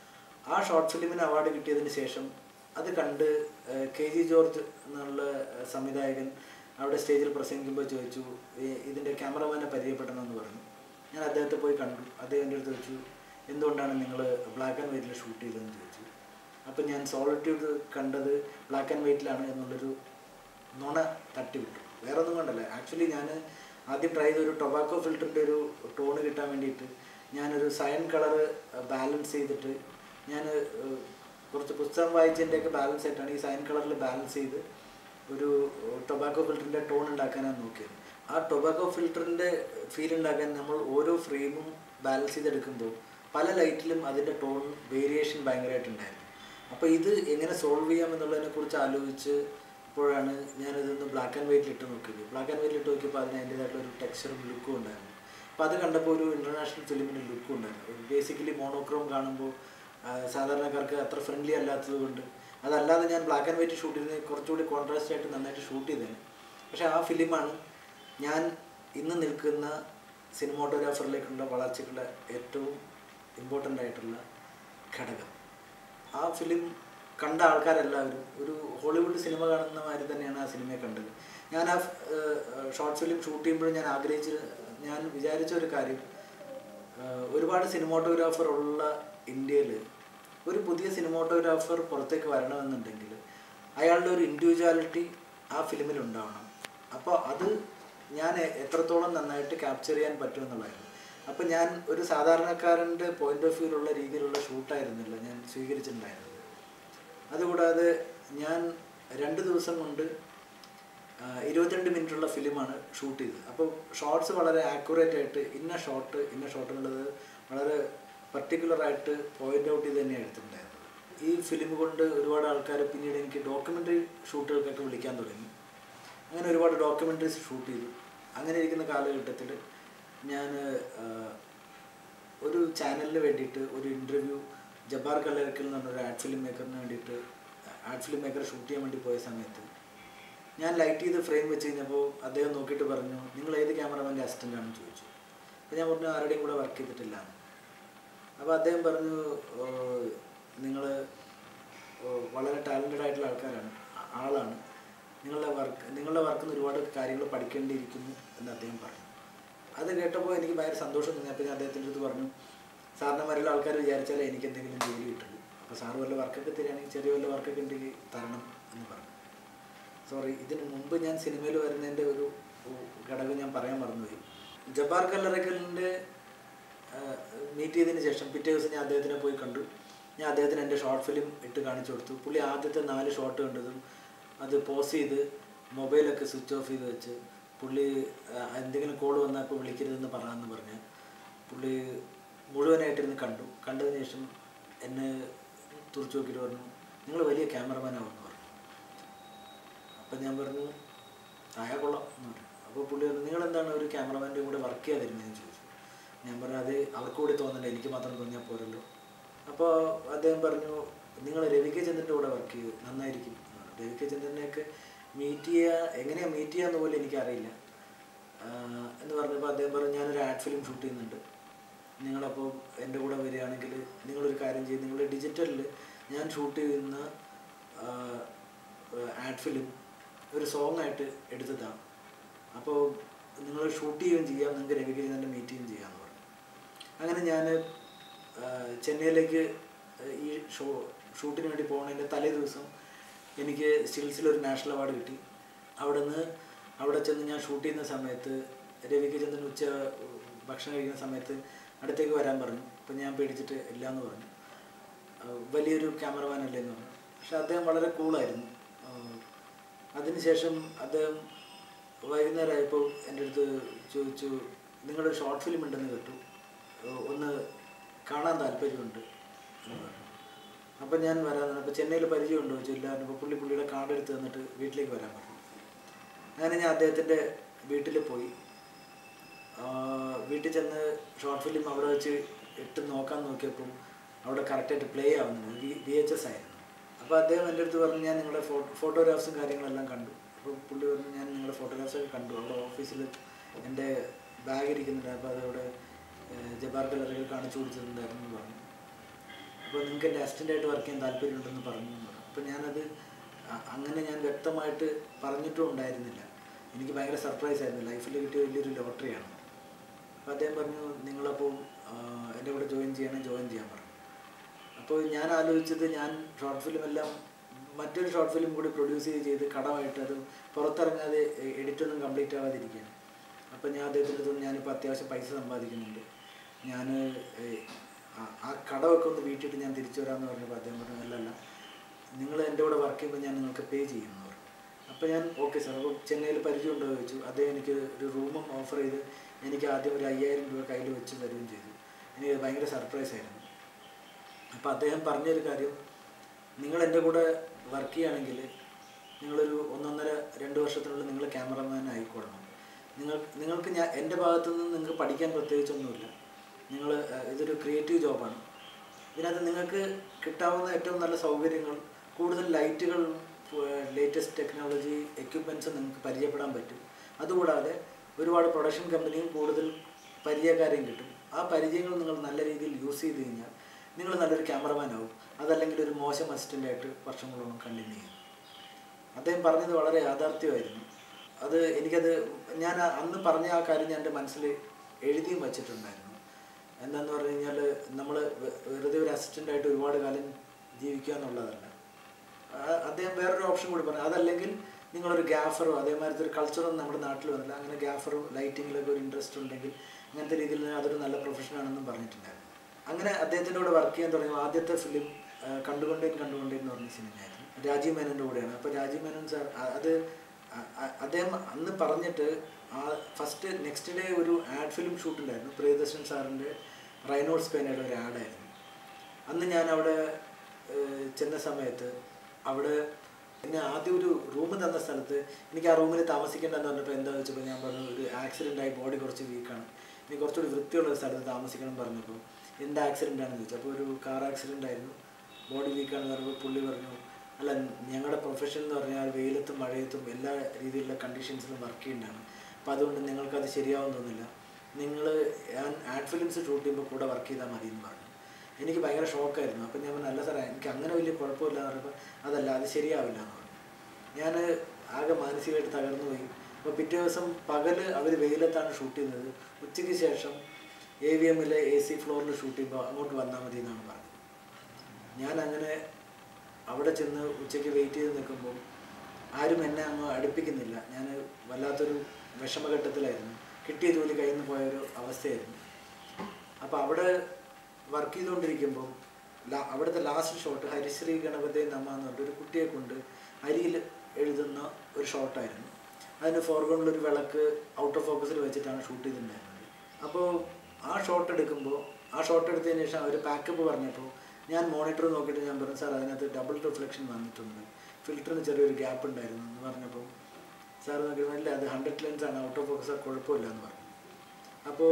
ആ ഷോർട്ട് ഫിലിമിന് അവാർഡ് കിട്ടിയതിന് ശേഷം അത് കണ്ട് കെ ജി ജോർജ് എന്നുള്ള സംവിധായകൻ അവിടെ സ്റ്റേജിൽ പ്രസംഗിക്കുമ്പോൾ ചോദിച്ചു "ഈ- ഇതിൻ്റെ ക്യാമറമാനെ പരിചയപ്പെടണമെന്ന് പറഞ്ഞു ഞാൻ അദ്ദേഹത്തെ പോയി കണ്ടു അദ്ദേഹം എൻ്റെ അടുത്ത് ചോദിച്ചു എന്തുകൊണ്ടാണ് നിങ്ങൾ ബ്ലാക്ക് ആൻഡ് വൈറ്റിൽ ഷൂട്ട് ചെയ്തതെന്ന് ചോദിച്ചു അപ്പം ഞാൻ സോളിറ്റ്യൂഡ് കണ്ടത് ബ്ലാക്ക് ആൻഡ് വൈറ്റിലാണ് എന്നുള്ളൊരു നുണ തട്ടിവിട്ടു വേറെ ഒന്നും കൊണ്ടല്ല ആക്ച്വലി ഞാൻ ആദ്യം ട്രൈ ചെയ്ത ഒരു ടൊബാക്കോ ഫിൽറ്ററിൻ്റെ ഒരു ടോണ് കിട്ടാൻ വേണ്ടിയിട്ട് ഞാനൊരു സയൻ കളറ് ബാലൻസ് ചെയ്തിട്ട് ഞാൻ കുറച്ച് പുസ്തകം വായിച്ചതിൻ്റെയൊക്കെ ബാലൻസ് ആയിട്ടാണ് ഈ സയൻ കളറിൽ ബാലൻസ് ചെയ്ത് ഒരു ടൊബാക്കോ ഫിൽറ്ററിൻ്റെ ടോൺ ഉണ്ടാക്കാനാണ് നോക്കിയത് ആ ടൊബാക്കോ ഫിൽറ്ററിൻ്റെ ഫീൽ ഉണ്ടാക്കാൻ നമ്മൾ ഓരോ ഫ്രെയിമും ബാലൻസ് ചെയ്തെടുക്കുമ്പോൾ പല ലൈറ്റിലും അതിൻ്റെ ടോൺ വേരിയേഷൻ ഭയങ്കരമായിട്ടുണ്ടായിരുന്നു അപ്പോൾ ഇത് എങ്ങനെ സോൾവ് ചെയ്യാം എന്നുള്ളതിനെ കുറിച്ച് ആലോചിച്ച് അപ്പോഴാണ് ഞാനിതൊന്ന് ബ്ലാക്ക് ആൻഡ് വൈറ്റിൽ ഇട്ട് നോക്കിയത് ബ്ലാക്ക് ആൻഡ് വൈറ്റിൽ ഇട്ട് നോക്കിയപ്പോൾ അതിന് അതിൻ്റേതായിട്ടുള്ള ഒരു ടെക്സ്ചറും ലുക്കും ഉണ്ടായിരുന്നു അപ്പോൾ അത് കണ്ടപ്പോൾ ഒരു ഇൻ്റർനാഷണൽ ഫിലിമിൻ്റെ ലുക്കും ഉണ്ടായിരുന്നു ബേസിക്കലി മോണോക്രോം കാണുമ്പോൾ ആ, സാധാരണക്കാർക്ക് അത്ര ഫ്രണ്ട്ലി അല്ലാത്തത് കൊണ്ട് അതല്ലാതെ ഞാൻ ബ്ലാക്ക് ആൻഡ് വൈറ്റ് ഷൂട്ട് ചെയ്തത് കുറച്ചുകൂടി കോൺട്രാസ്റ്റ് ആയിട്ട് നന്നായിട്ട് ഷൂട്ട് ചെയ്തേനെ പക്ഷേ ആ ഫിലിമാണ് ഞാൻ ഇന്ന് നിൽക്കുന്ന സിനിമാട്ടോഗ്രാഫറിലേക്കുള്ള വളർച്ചയ്ക്കുള്ള ഏറ്റവും ഇമ്പോർട്ടൻ്റ് ആയിട്ടുള്ള ഘടകം ആ ഫിലിം കണ്ട ആൾക്കാരെല്ലാവരും ഒരു ഹോളിവുഡ് സിനിമ കാണുന്ന മാതിരി തന്നെയാണ് ആ സിനിമയെ കണ്ടത് ഞാൻ ആ ഷോർട്ട് ഫിലിം ഷൂട്ട് ചെയ്യുമ്പോഴും ഞാൻ ആഗ്രഹിച്ച ഞാൻ വിചാരിച്ച ഒരു കാര്യം ആഹ് ഒരുപാട് സിനിമാട്ടോഗ്രാഫർ ഉള്ള ഇന്ത്യയിൽ ഒരു പുതിയ സിനിമാട്ടോഗ്രാഫർ പുറത്തേക്ക് വരണമെന്നുണ്ടെങ്കിൽ അയാളുടെ ഒരു ഇൻഡിവിജ്വാലിറ്റി ആ ഫിലിമിൽ ഉണ്ടാവണം അപ്പോൾ അത് ഞാൻ എ- എത്രത്തോളം നന്നായിട്ട് ക്യാപ്ചർ ചെയ്യാൻ പറ്റുമെന്നുള്ളതായിരുന്നു അപ്പോൾ ഞാൻ ഒരു സാധാരണക്കാരൻ്റെ പോയിന്റ് ഓഫ് വ്യൂവിലുള്ള രീതിയിലുള്ള ഷൂട്ടായിരുന്നില്ല ഞാൻ സ്വീകരിച്ചിട്ടുണ്ടായിരുന്നത് അതുകൂടാതെ ഞാൻ രണ്ട് ദിവസം കൊണ്ട് ആ, ഇരുപത്തിരണ്ട് മിനിറ്റുള്ള ഫിലിമാണ് ഷൂട്ട് ചെയ്തത് അപ്പോൾ ഷോർട്സ് വളരെ ആക്യുറേറ്റ് ആയിട്ട് ഇന്ന ഷോട്ട് ഇന്ന ഷോട്ട് എന്നുള്ളത് വളരെ പർട്ടിക്കുലർ ആയിട്ട് പോയിന്റ് ഔട്ട് ചെയ്ത് തന്നെയാണ് എടുത്തിട്ടുണ്ടായിരുന്നത് ഈ ഫിലിം കൊണ്ട് ഒരുപാട് ആൾക്കാർ പിന്നീട് എനിക്ക് ഡോക്യുമെൻ്ററി ഷൂട്ടുകൾക്കൊക്കെ വിളിക്കാൻ തുടങ്ങി അങ്ങനെ ഒരുപാട് ഡോക്യുമെൻ്ററീസ് ഷൂട്ട് ചെയ്തു അങ്ങനെ ഇരിക്കുന്ന കാലഘട്ടത്തിൽ ഞാൻ ഒരു ചാനലിന് വേണ്ടിയിട്ട് ഒരു ഇൻ്റർവ്യൂ ജബ്ബാർ കല്ലരക്കൽ എന്ന് പറഞ്ഞ ഒരു ആഡ് ഫിലിം മേക്കറിന് വേണ്ടിയിട്ട് ആഡ് ഫിലിം മേക്കർ ഷൂട്ട് ചെയ്യാൻ വേണ്ടി പോയ സമയത്ത് ഞാൻ ലൈറ്റ് ചെയ്ത് ഫ്രെയിം വെച്ച് കഴിഞ്ഞപ്പോൾ അദ്ദേഹം നോക്കിയിട്ട് പറഞ്ഞു നിങ്ങൾ ഏത് ക്യാമറമാൻ്റെ അസിസ്റ്റൻ്റ് ആണെന്ന് ചോദിച്ചു അപ്പോൾ ഞാൻ പറഞ്ഞു ആരുടെയും കൂടെ വർക്ക് ചെയ്തിട്ടില്ല എന്ന്. അപ്പോൾ അദ്ദേഹം പറഞ്ഞു നിങ്ങൾ വളരെ ടാലൻറ്റഡ് ആയിട്ടുള്ള ആൾക്കാരാണ് ആ- ആളാണ് നിങ്ങളുടെ വർക്ക് നിങ്ങളുടെ വർക്കിൽ നിന്ന് ഒരുപാട് കാര്യങ്ങൾ പഠിക്കേണ്ടിയിരിക്കുന്നു എന്ന് അദ്ദേഹം പറഞ്ഞു അത് കേട്ടപ്പോൾ എനിക്ക് ഭയങ്കര സന്തോഷം തോന്നി അപ്പോൾ ഞാൻ അദ്ദേഹത്തിൻ്റെ അടുത്ത് പറഞ്ഞു സാറിനെ മറ്റുള്ള ആൾക്കാർ വിചാരിച്ചാലേ എനിക്ക് എന്തെങ്കിലും ജോലി കിട്ടുള്ളൂ അപ്പോൾ സാറ് വല്ല വർക്കൊക്കെ തരികയാണെങ്കിൽ ചെറിയ വല്ല വർക്കൊക്കെ ഉണ്ടെങ്കിൽ തരണം എന്ന് പറഞ്ഞു സോറി ഇതിന് മുമ്പ് ഞാൻ സിനിമയിൽ വരുന്നതിൻ്റെ ഒരു ഒരു ഘടകം ഞാൻ പറയാൻ മറന്നുപോയി ജബ്ബാർ കല്ലറക്കലിൻ്റെ മീറ്റ് ചെയ്തതിന് ശേഷം പിറ്റേ ദിവസം ഞാൻ അദ്ദേഹത്തിനെ പോയി കണ്ടു ഞാൻ അദ്ദേഹത്തിന് എൻ്റെ ഷോർട്ട് ഫിലിം ഇട്ട് കാണിച്ചു കൊടുത്തു പുള്ളി ആദ്യത്തെ നാല് ഷോട്ട് കണ്ടതും അത് പോസ് ചെയ്ത് മൊബൈലൊക്കെ സ്വിച്ച് ഓഫ് ചെയ്ത് വെച്ച് പുള്ളി ആ, എന്തെങ്കിലും കോൾ വന്നാൽ ഇപ്പോൾ വിളിക്കരുതെന്ന് പറയാമെന്ന് പറഞ്ഞ് പുള്ളി മുഴുവനായിട്ടിരുന്ന് കണ്ടു കണ്ടതിന് ശേഷം എന്നെ തുറച്ചു നോക്കിയിട്ട് പറഞ്ഞു നിങ്ങൾ വലിയ ക്യാമറമാനാവുമെന്ന് പറഞ്ഞു അപ്പം ഞാൻ പറഞ്ഞു ആയാ കൊള്ളാം എന്ന് പറഞ്ഞു അപ്പോൾ പുള്ളി പറഞ്ഞു നിങ്ങൾ എന്താണ് ഒരു ക്യാമറമാൻ്റെ കൂടെ വർക്ക് ചെയ്യാതിരുന്നതെന്ന് ചോദിച്ചു ഞാൻ പറഞ്ഞു അത് അവർക്ക് കൂടി തോന്നണ്ട എനിക്ക് മാത്രം തോന്നിയാൽ പോരല്ലോ അപ്പോൾ അദ്ദേഹം പറഞ്ഞു നിങ്ങൾ രവി കെ ചന്ദ്രൻ്റെ കൂടെ വർക്ക് ചെയ്തു നന്നായിരിക്കും എന്ന് പറഞ്ഞു. രവി കെ ചന്ദ്രനെയൊക്കെ മീറ്റ് ചെയ്യുക എങ്ങനെയാണ് മീറ്റ് ചെയ്യാന്ന് പോലും എനിക്കറിയില്ല ആഹ് എന്ന് പറഞ്ഞപ്പോൾ അദ്ദേഹം പറഞ്ഞു ഞാനൊരു ആഡ് ഫിലിം ഷൂട്ട് ചെയ്യുന്നുണ്ട് നിങ്ങളപ്പോൾ എൻ്റെ കൂടെ വരികയാണെങ്കിൽ നിങ്ങളൊരു കാര്യം ചെയ്യും നിങ്ങൾ ഡിജിറ്റലിൽ ഞാൻ ഷൂട്ട് ചെയ്യുന്ന ആഡ് ഫിലിം ഒരു സോങ് ആയിട്ട് എടുത്തതാണ് അപ്പോൾ നിങ്ങൾ ഷൂട്ട് ചെയ്യുകയും ചെയ്യാം നിങ്ങൾക്ക് രവികിരിതൻ്റെ മീറ്റ് ചെയ്യുകയും ചെയ്യാമെന്ന് പറഞ്ഞു അങ്ങനെ ഞാൻ ചെന്നൈയിലേക്ക് ഈ ഷോ ഷൂട്ടിന് വേണ്ടി പോകുന്നതിൻ്റെ തലേ ദിവസം എനിക്ക് സ്റ്റിൽസിൽ ഒരു നാഷണൽ അവാർഡ് കിട്ടി അവിടെ നിന്ന് അവിടെ ചെന്ന് ഞാൻ ഷൂട്ട് ചെയ്യുന്ന സമയത്ത് രവിക്ക് ചന്ദ്രൻ ഉച്ച ഭക്ഷണം കഴിക്കുന്ന സമയത്ത് അടുത്തേക്ക് വരാൻ പറഞ്ഞു അപ്പം ഞാൻ പേടിച്ചിട്ട് ഇല്ല എന്ന് പറഞ്ഞു ആ, വലിയൊരു ക്യാമറമാൻ അല്ലേ എന്ന് പറഞ്ഞു പക്ഷെ അദ്ദേഹം വളരെ കൂളായിരുന്നു അതിനുശേഷം അദ്ദേഹം വൈകുന്നേരമായപ്പോൾ എൻ്റെ അടുത്ത് ചോദിച്ചു നിങ്ങളുടെ ഷോർട്ട് ഫിലിം ഉണ്ടെന്ന് കേട്ടു ഏഹ് ഒന്ന് കാണാൻ താല്പര്യമുണ്ട് എന്ന് പറഞ്ഞു അപ്പം ഞാൻ വരാൻ അപ്പോൾ ചെന്നൈയിൽ പരിചയമുണ്ടോ ചോദിച്ചു ഇല്ല അപ്പോൾ പുള്ളി പുള്ളിയുടെ കാർഡ് എടുത്ത് തന്നിട്ട് വീട്ടിലേക്ക് വരാൻ പറഞ്ഞു അങ്ങനെ ഞാൻ അദ്ദേഹത്തിൻ്റെ വീട്ടിൽ പോയി ആഹ് വീട്ടിൽ ചെന്ന് ഷോർട്ട് ഫിലിം അവിടെ വെച്ച് ഇട്ട് നോക്കാൻ നോക്കിയപ്പോൾ അവിടെ കറക്റ്റായിട്ട് പ്ലേ ആവുന്നുണ്ട് വി വി എച്ച് എസ് ആയിരുന്നു അപ്പോൾ അദ്ദേഹം എൻ്റെ അടുത്ത് പറഞ്ഞു ഞാൻ നിങ്ങളുടെ ഫോ ഫോട്ടോഗ്രാഫ്സും കാര്യങ്ങളെല്ലാം കണ്ടു അപ്പോൾ പുള്ളി പറഞ്ഞു ഞാൻ നിങ്ങളുടെ ഫോട്ടോഗ്രാഫ്സ് ഒക്കെ കണ്ടു അവിടെ ഓഫീസിൽ എൻ്റെ ബാഗ് ഇരിക്കുന്നുണ്ട് അപ്പോൾ അതവിടെ ഏഹ് ജബാർ കലറിൽ കാണിച്ചു കൊടുത്തിട്ടുണ്ടായിരുന്നു എന്ന് പറഞ്ഞു അപ്പോൾ നിങ്ങൾക്ക് എൻ്റെ അസിസ്റ്റൻ്റായിട്ട് വർക്ക് ചെയ്യാൻ താല്പര്യമുണ്ടെന്ന് പറഞ്ഞു എന്ന് പറഞ്ഞു അപ്പോൾ ഞാനത് അ- അങ്ങനെ ഞാൻ വ്യക്തമായിട്ട് പറഞ്ഞിട്ടും ഉണ്ടായിരുന്നില്ല എനിക്ക് ഭയങ്കര സർപ്രൈസ് ആയിരുന്നു ലൈഫിൽ കിട്ടിയ വലിയൊരു ലോട്ടറിയാണ് അപ്പോൾ അദ്ദേഹം പറഞ്ഞു നിങ്ങളപ്പോൾ ആഹ്, എൻ്റെ കൂടെ ജോയിൻ ചെയ്യണം ജോയിൻ ചെയ്യാൻ പറഞ്ഞു അപ്പോൾ ഞാൻ ആലോചിച്ചത് ഞാൻ ഷോർട്ട് ഫിലിം എല്ലാം മറ്റൊരു ഷോർട്ട് ഫിലിം കൂടി പ്രൊഡ്യൂസ് ചെയ്ത് കടമായിട്ട് അത് പുറത്തിറങ്ങാതെ എഡിറ്റ് ഒന്നും കംപ്ലീറ്റ് ആവാതിരിക്കുകയാണ് അപ്പോൾ ഞാൻ അദ്ദേഹത്തിൻ്റെ അടുത്ത് ഞാനിപ്പോൾ അത്യാവശ്യം പൈസ സമ്പാദിക്കുന്നുണ്ട് ഞാൻ ആ കടമൊക്കെ ഒന്ന് വീട്ടിട്ട് ഞാൻ തിരിച്ചു വരാമെന്ന് പറഞ്ഞപ്പോൾ അദ്ദേഹം പറഞ്ഞു അല്ലല്ല നിങ്ങൾ എൻ്റെ കൂടെ വർക്ക് ചെയ്യുമ്പോൾ ഞാൻ നിങ്ങൾക്ക് പേ ചെയ്യുമെന്ന് പറഞ്ഞു അപ്പോൾ ഞാൻ ഓക്കെ സാർ അപ്പോൾ ചെന്നൈയിൽ പരിചയമുണ്ടോ എന്ന് ചോദിച്ചു അദ്ദേഹം എനിക്ക് ഒരു റൂമും ഓഫർ ചെയ്ത് എനിക്ക് ആദ്യം ഒരു അയ്യായിരം രൂപ കയ്യിൽ വെച്ച് തരുകയും ചെയ്തു എനിക്ക് ഭയങ്കര സർപ്രൈസ് ആയിരുന്നു അപ്പോൾ അദ്ദേഹം പറഞ്ഞൊരു കാര്യം നിങ്ങൾ എൻ്റെ കൂടെ വർക്ക് ചെയ്യുകയാണെങ്കിൽ നിങ്ങളൊരു ഒന്നൊന്നര രണ്ട് വർഷത്തിനുള്ളിൽ നിങ്ങൾ ക്യാമറമാൻ ആയിക്കൊള്ളണം നിങ്ങൾ നിങ്ങൾക്ക് ഞാൻ എൻ്റെ ഭാഗത്തു നിന്ന് നിങ്ങൾക്ക് പഠിക്കാൻ പ്രത്യേകിച്ചൊന്നുമില്ല നിങ്ങൾ ഇതൊരു ക്രിയേറ്റീവ് ജോബാണ് ഇതിനകത്ത് നിങ്ങൾക്ക് കിട്ടാവുന്ന ഏറ്റവും നല്ല സൗകര്യങ്ങൾ കൂടുതൽ ലൈറ്റുകൾ ലേറ്റസ്റ്റ് ടെക്നോളജി എക്യുപ്മെൻറ്റ്സ് നിങ്ങൾക്ക് പരിചയപ്പെടാൻ പറ്റും അതുകൂടാതെ ഒരുപാട് പ്രൊഡക്ഷൻ കമ്പനിയും കൂടുതൽ പരിചയക്കാരെയും കിട്ടും ആ പരിചയങ്ങൾ നിങ്ങൾ നല്ല രീതിയിൽ യൂസ് ചെയ്ത് കഴിഞ്ഞാൽ നിങ്ങൾ നല്ലൊരു ക്യാമറമാൻ ആവും അതല്ലെങ്കിൽ ഒരു മോശം അസിസ്റ്റൻ്റായിട്ട് വർഷങ്ങളോളം കണ്ടിന്യൂ ചെയ്യും അദ്ദേഹം പറഞ്ഞത് വളരെ യാഥാർത്ഥ്യമായിരുന്നു അത് എനിക്കത് ഞാൻ ആ- അന്ന് പറഞ്ഞ ആ കാര്യം ഞാൻ എൻ്റെ മനസ്സിൽ എഴുതിയും വച്ചിട്ടുണ്ടായിരുന്നു എന്താന്ന് പറഞ്ഞു കഴിഞ്ഞാൽ നമ്മൾ വെറുതെ ഒരു അസിസ്റ്റൻ്റായിട്ട് ഒരുപാട് കാലം ജീവിക്കുക എന്നുള്ളതല്ല ആ- അദ്ദേഹം വേറൊരു ഓപ്ഷൻ കൂടി പറഞ്ഞു അതല്ലെങ്കിൽ നിങ്ങളൊരു ഗ്യാഫറോ അതേമാതിരത്തെ ഒരു കൾച്ചറൊന്നും നമ്മുടെ നാട്ടിൽ വന്നില്ല അങ്ങനെ ഗ്യാഫറോ ലൈറ്റിങ്ങിലൊക്കെ ഒരു ഇൻട്രസ്റ്റ് ഉണ്ടെങ്കിൽ അങ്ങനത്തെ രീതിയിൽ അതൊരു നല്ല പ്രൊഫഷനാണെന്നും പറഞ്ഞിട്ടുണ്ടായിരുന്നു അങ്ങനെ അദ്ദേഹത്തിൻ്റെ കൂടെ വർക്ക് ചെയ്യാൻ തുടങ്ങിയ ആദ്യത്തെ ഫിലിം കണ്ടുകൊണ്ടേൻ കണ്ടുകൊണ്ടേൻ എന്ന് പറഞ്ഞ സിനിമയായിരുന്നു രാജീവ് മേനൻ്റെ കൂടെയാണ് അപ്പോൾ രാജീവ് മേനൻ സാർ അ- അത് അ- അ- അദ്ദേഹം അന്ന് പറഞ്ഞിട്ട് ആ ഫസ്റ്റ് നെക്സ്റ്റ് ഡേ ഒരു ആഡ് ഫിലിം ഷൂട്ട് ഉണ്ടായിരുന്നു പ്രിയദർശൻ സാറിൻ്റെ റൈനോൾഡ് സ്പെയിനയുടെ ഒരു ആഡായിരുന്നു അന്ന് ഞാൻ അവിടെ ഏഹ്, ചെന്ന സമയത്ത് അവിടെ പിന്നെ ആദ്യം ഒരു റൂം തന്ന സ്ഥലത്ത് എനിക്ക് ആ റൂമിൽ താമസിക്കേണ്ടെന്ന് പറഞ്ഞപ്പോൾ എന്താ വെച്ചപ്പോൾ ഞാൻ പറഞ്ഞു ഒരു ആക്സിഡൻ്റ് ആയി ബോഡി കുറച്ച് വീക്കാണ് ഇനി കുറച്ചുകൂടി വൃത്തിയുള്ള ഒരു സ്ഥലത്ത് താമസിക്കണം എന്ന് പറഞ്ഞപ്പോൾ എന്ത് ആക്സിഡൻ്റ് ആണെന്ന് ചോദിച്ചു അപ്പോൾ ഒരു കാർ ആക്സിഡൻ്റ് ആയിരുന്നു ബോഡി വീക്കാണെന്ന് പറഞ്ഞപ്പോൾ പുള്ളി പറഞ്ഞു അല്ല ഞങ്ങളുടെ പ്രൊഫഷൻ എന്ന് പറഞ്ഞാൽ വെയിലത്തും മഴയത്തും എല്ലാ രീതിയിലുള്ള കണ്ടീഷൻസിലും വർക്ക് ചെയ്യുന്നതാണ് അപ്പോൾ അതുകൊണ്ട് നിങ്ങൾക്കത് ശരിയാവും തോന്നില്ല നിങ്ങൾ ഞാൻ ആഡ് ഫിലിംസ് ഷൂട്ട് ചെയ്യുമ്പോൾ കൂടെ വർക്ക് ചെയ്താൽ മതി എന്ന് പറഞ്ഞു എനിക്ക് ഭയങ്കര ഷോക്കായിരുന്നു അപ്പം ഞാൻ പറഞ്ഞു അല്ല സാറേ എനിക്ക് അങ്ങനെ വലിയ കുഴപ്പമില്ല എന്ന് പറഞ്ഞപ്പോൾ അതല്ല അത് ശരിയാവില്ല എന്ന് പറഞ്ഞു ഞാൻ ആകെ മാനസികമായിട്ട് തകർന്നു പോയി അപ്പോൾ പിറ്റേ ദിവസം പകൽ അവർ വെയിലത്താണ് ഷൂട്ട് ചെയ്യുന്നത് ഉച്ചയ്ക്ക് ശേഷം എ വി എമ്മിലെ എ സി ഫ്ലോറിൽ ഷൂട്ട് ചെയ്യുമ്പോൾ അങ്ങോട്ട് വന്നാൽ മതി എന്നാണ് പറഞ്ഞത് ഞാൻ അങ്ങനെ അവിടെ ചെന്ന് ഉച്ചയ്ക്ക് വെയിറ്റ് ചെയ്ത് നിൽക്കുമ്പോൾ ആരും എന്നെ അങ്ങ് അടുപ്പിക്കുന്നില്ല ഞാൻ വല്ലാത്തൊരു വിഷമഘട്ടത്തിലായിരുന്നു കിട്ടിയ ജോലി കയ്യിൽ നിന്ന് പോയൊരു അവസ്ഥയായിരുന്നു അപ്പോൾ അവിടെ വർക്ക് ചെയ്തുകൊണ്ടിരിക്കുമ്പോൾ ലാ അവിടുത്തെ ലാസ്റ്റ് ഷോട്ട് ഹരിശ്രീ ഗണപതി നമ്മ എന്ന് പറഞ്ഞിട്ട് ഒരു കുട്ടിയെ കൊണ്ട് അരിയിൽ എഴുതുന്ന ഒരു ഷോട്ടായിരുന്നു അതിൻ്റെ ഫോർഗ്രൗണ്ടിൽ ഒരു വിളക്ക് ഔട്ട് ഓഫ് ഫോക്കസിൽ വെച്ചിട്ടാണ് ഷൂട്ട് ചെയ്തിട്ടുണ്ടായിരുന്നത് അപ്പോൾ ആ ഷോട്ട് എടുക്കുമ്പോൾ ആ ഷോട്ട് എടുത്തതിന് ശേഷം അവർ പാക്കപ്പ് പറഞ്ഞപ്പോൾ ഞാൻ മോണിറ്റർ നോക്കിയിട്ട് ഞാൻ പറഞ്ഞു സാർ അതിനകത്ത് ഡബിൾ റിഫ്ലക്ഷൻ വന്നിട്ടുണ്ട് ഫിൽറ്ററിന് ചെറിയൊരു ഗ്യാപ്പ് ഉണ്ടായിരുന്നു എന്ന് പറഞ്ഞപ്പോൾ സാർ നോക്കിയപ്പോൾ ഇല്ല അത് ഹൺഡ്രഡ് ലെൻസ് ആണ് ഔട്ട് ഓഫ് ഫോക്കസ് കുഴപ്പമില്ല എന്ന് പറഞ്ഞു അപ്പോൾ